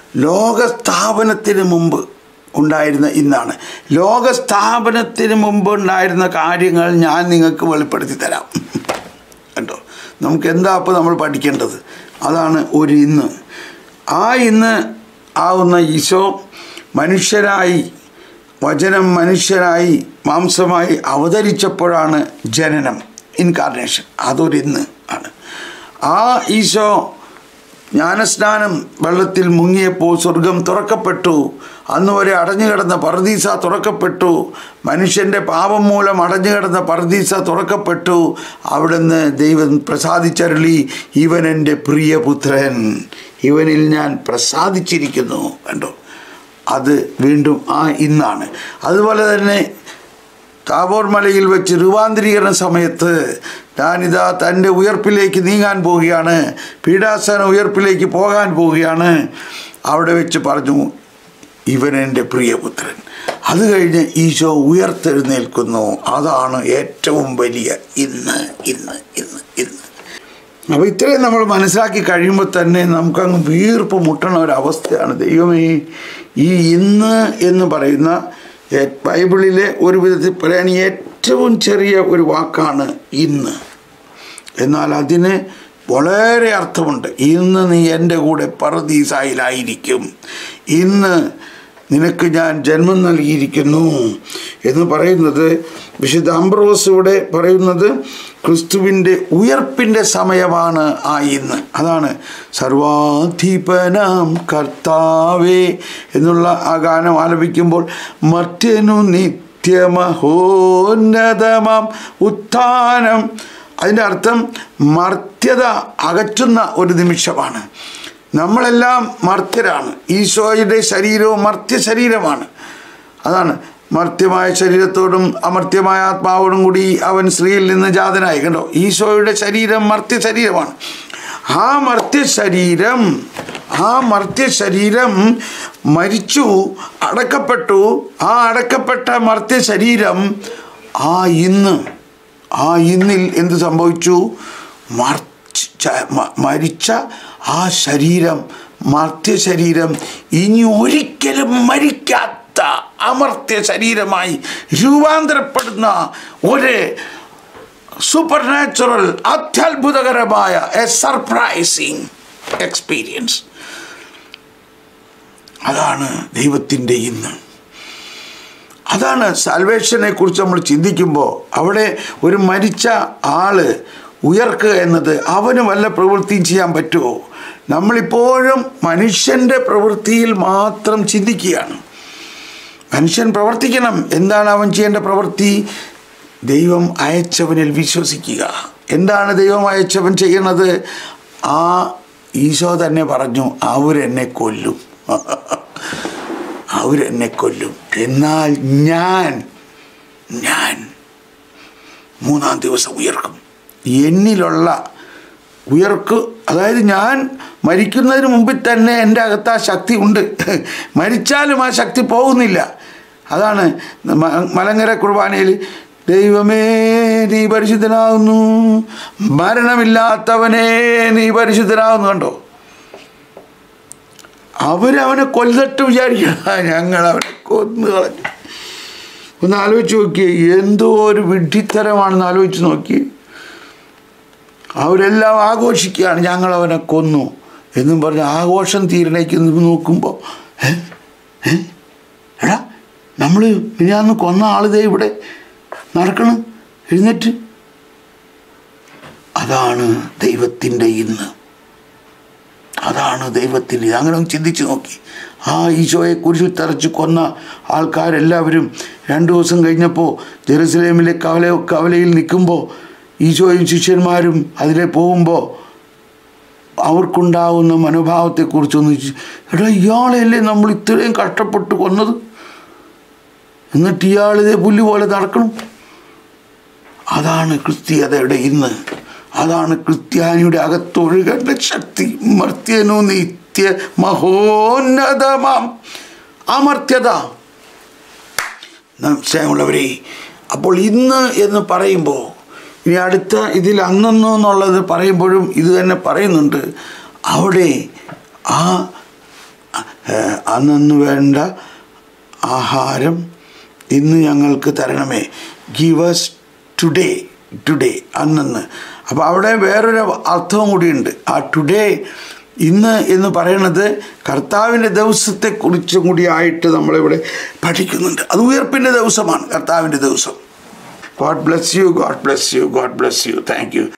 [SPEAKER 1] ലോകസ്ഥാപനത്തിന് മുമ്പ് ഉണ്ടായിരുന്ന ഇന്നാണ് ലോകസ്ഥാപനത്തിന് മുമ്പ് ഉണ്ടായിരുന്ന കാര്യങ്ങൾ ഞാൻ നിങ്ങൾക്ക് വെളിപ്പെടുത്തി തരാം കണ്ടോ നമുക്ക് എന്താ അപ്പോൾ നമ്മൾ പഠിക്കേണ്ടത് അതാണ് ഒരു ഇന്ന് ആ ഇന്ന് ആവുന്ന ഈശോ മനുഷ്യരായി വചനം മനുഷ്യരായി മാംസമായി അവതരിച്ചപ്പോഴാണ് ജനനം ഇൻകാർണേഷൻ അതൊരിന്ന് ആണ് ആ ഈശോ ജ്ഞാനസ്നാനം വെള്ളത്തിൽ മുങ്ങിയപ്പോൾ സ്വർഗം തുറക്കപ്പെട്ടു അന്ന് വരെ അടഞ്ഞുകിടന്ന പർദീസ തുറക്കപ്പെട്ടു മനുഷ്യൻ്റെ പാപം മൂലം അടഞ്ഞുകിടന്ന പർദീസ തുറക്കപ്പെട്ടു അവിടുന്ന് ദൈവം പ്രസാദിച്ചരുളി ഇവൻ എൻ്റെ പ്രിയപുത്രൻ ഇവനിൽ ഞാൻ പ്രസാദിച്ചിരിക്കുന്നു കണ്ടോ അത് വീണ്ടും ആ ഇന്നാണ് അതുപോലെ തന്നെ താബോർ മലയിൽ വെച്ച് രൂപാന്തരീകരണ സമയത്ത് ഞാനിതാ തൻ്റെ ഉയർപ്പിലേക്ക് നീങ്ങാൻ പോവുകയാണ് പീഡാസന ഉയർപ്പിലേക്ക് പോകാൻ പോവുകയാണ് അവിടെ വെച്ച് പറഞ്ഞു ഇവൻ എൻ്റെ പ്രിയപുത്രൻ അത് കഴിഞ്ഞ് ഈശോ ഉയർത്തെഴുന്നേൽക്കുന്നു അതാണ് ഏറ്റവും വലിയ ഇന്ന് ഇന്ന് ഇന്ന് ഇന്ന് അപ്പോൾ ഇത്രയും നമ്മൾ മനസ്സിലാക്കി കഴിയുമ്പോൾ തന്നെ നമുക്കങ്ങ് വീർപ്പ് മുട്ടണ ഒരവസ്ഥയാണ് ദൈവമേ ഈ ഇന്ന് എന്ന് പറയുന്ന ഏ- ബൈബിളിലെ ഒരു വിധത്തിൽ പറയുകയാണെങ്കിൽ ഏറ്റവും ചെറിയ ഒരു വാക്കാണ് ഇന്ന് എന്നാൽ അതിന് വളരെ അർത്ഥമുണ്ട് ഇന്ന് നീ എൻ്റെ കൂടെ പറദീസായിലായിരിക്കും ഇന്ന് നിനക്ക് ഞാൻ ജന്മം നൽകിയിരിക്കുന്നു എന്ന് പറയുന്നത് വിശുദ്ധ അംബ്രോസ് ഇവിടെ പറയുന്നത് ക്രിസ്തുവിൻ്റെ ഉയർപ്പിൻ്റെ സമയമാണ് ആ ഇന്ന് അതാണ് സർവാധിപനാം കർത്താവേ എന്നുള്ള ആ ഗാനം ആലപിക്കുമ്പോൾ മറ്റനു നിത്യമഹോന്നതമാം ഉത്ഥാനം അതിൻ്റെ അർത്ഥം മർത്യത അകറ്റുന്ന ഒരു നിമിഷമാണ് നമ്മളെല്ലാം മർത്യരാണ് ഈശോയുടെ ശരീരവും മർത്യ ശരീരമാണ് അതാണ് മർത്യമായ ശരീരത്തോടും അമർത്യമായ ആത്മാവോടും കൂടി അവൻ സ്ത്രീയിൽ നിന്ന് ജാതനായി കണ്ടോ ഈശോയുടെ ശരീരം മർത്യ ശരീരമാണ് ആ മർത്യ ശരീരം ആ മർത്യ ശരീരം മരിച്ചു അടക്കപ്പെട്ടു ആ അടക്കപ്പെട്ട മർത്യ ശരീരം ആ ഇന്ന് ആ ഇന്നിൽ എന്ത് സംഭവിച്ചു മർച്ച മ- മരിച്ച ആ ശരീരം മർത്യ ശരീരം ഇനി ഒരിക്കലും മരിക്കാത്ത അമർത്തിയ ശരീരമായി രൂപാന്തരപ്പെടുന്ന ഒരു സൂപ്പർ നാച്ചുറൽ അത്യത്ഭുതകരമായ എ സർപ്രൈസിങ് എക്സ്പീരിയൻസ് അതാണ് ദൈവത്തിൻ്റെ ഇന്ന് അതാണ് സാൽവേഷനെ കുറിച്ച് നമ്മൾ ചിന്തിക്കുമ്പോൾ അവിടെ ഒരു മരിച്ച ആള് ഉയർക്കുക എന്നത് അവന് വല്ല പ്രവൃത്തിയും ചെയ്യാൻ പറ്റുമോ നമ്മളിപ്പോഴും മനുഷ്യൻ്റെ പ്രവൃത്തിയിൽ മാത്രം ചിന്തിക്കുകയാണ് മനുഷ്യൻ പ്രവർത്തിക്കണം എന്താണ് അവൻ ചെയ്യേണ്ട പ്രവൃത്തി ദൈവം അയച്ചവനിൽ വിശ്വസിക്കുക എന്താണ് ദൈവം അയച്ചവൻ ചെയ്യണത് ആ ഈശോ തന്നെ പറഞ്ഞു അവരെന്നെ കൊല്ലും അവരെന്നെ കൊല്ലും എന്നാൽ ഞാൻ ഞാൻ മൂന്നാം ദിവസം ഉയർക്കും എന്നിലുള്ള ഉയർക്ക് അതായത് ഞാൻ മരിക്കുന്നതിന് മുമ്പിൽ തന്നെ എൻ്റെ അകത്ത് ആ ശക്തി ഉണ്ട് മരിച്ചാലും ആ ശക്തി പോകുന്നില്ല അതാണ് മ- മലങ്കര കുർബാനയിൽ ദൈവമേ നീ പരിശുദ്ധനാകുന്നു മരണമില്ലാത്തവനേ നീ പരിശുദ്ധനാകുന്നു കണ്ടോ അവരവനെ കൊല്ലട്ട് വിചാരിക്കുക ഞങ്ങൾ അവനെ കൊന്നു കളഞ്ഞു ഒന്ന് ആലോചിച്ച് നോക്കിയേ എന്തോ ഒരു വിഡ്ഢിത്തരമാണെന്ന് ആലോചിച്ച് നോക്കി അവരെല്ലാം ആഘോഷിക്കുകയാണ് ഞങ്ങൾ അവനെ കൊന്നു എന്നും പറഞ്ഞ് ആഘോഷം തീരണേക്ക് നോക്കുമ്പോൾ ഏ ഏ എടാ നമ്മൾ മിനിയാന്ന് കൊന്ന ആളിതേ ഇവിടെ നടക്കണം എഴുന്നേറ്റ് അതാണ് ദൈവത്തിൻ്റെ ഇന്ന് അതാണ് ദൈവത്തിൻ്റെ അങ്ങനെ ഒന്ന് ചിന്തിച്ച് നോക്കി ആ ഈശോയെ കുരിശിൽ തറച്ച് കൊന്ന ആൾക്കാരെല്ലാവരും രണ്ട് ദിവസം കഴിഞ്ഞപ്പോൾ ജെറുസലേമിലെ കവല കവലയിൽ നിൽക്കുമ്പോൾ ഈശോയും ശിഷ്യന്മാരും അതിലെ പോകുമ്പോൾ അവർക്കുണ്ടാകുന്ന മനോഭാവത്തെക്കുറിച്ചൊന്ന് ചി- എടാ ഇയാളെയല്ലേ നമ്മൾ ഇത്രയും കഷ്ടപ്പെട്ട് കൊന്നത് എന്നിട്ട് ഇയാളിതേ പുല്ല് പോലെ നടക്കണം അതാണ് ക്രിസ്തീയതയുടെ ഇന്ന് അതാണ് ക്രിസ്ത്യാനിയുടെ അകത്തൊഴുകേണ്ട ശക്തി മർത്യനു നിത്യ മഹോന്നതമാം അമർത്യത സ്നേഹമുള്ളവരെ അപ്പോൾ ഇന്ന് എന്ന് പറയുമ്പോൾ ഇനി അടുത്ത ഇതിൽ അന്നു എന്നുള്ളത് പറയുമ്പോഴും ഇത് തന്നെ പറയുന്നുണ്ട് അവിടെ ആ ഏഹ്, അന്നു വേണ്ട ആഹാരം ഇന്ന് ഞങ്ങൾക്ക് തരണമേ ഗിവസ് ടുഡേ ടുഡേ അന്നെന്ന് അപ്പോൾ അവിടെ വേറൊരു അർത്ഥവും കൂടിയുണ്ട് ആ ടുഡേ ഇന്ന് എന്ന് പറയുന്നത് കർത്താവിൻ്റെ ദിവസത്തെക്കുറിച്ചും കൂടി ആയിട്ട് നമ്മളിവിടെ പഠിക്കുന്നുണ്ട് അത് ഉയർപ്പിൻ്റെ ദിവസമാണ് കർത്താവിൻ്റെ ദിവസം God bless you God bless you God bless you thank U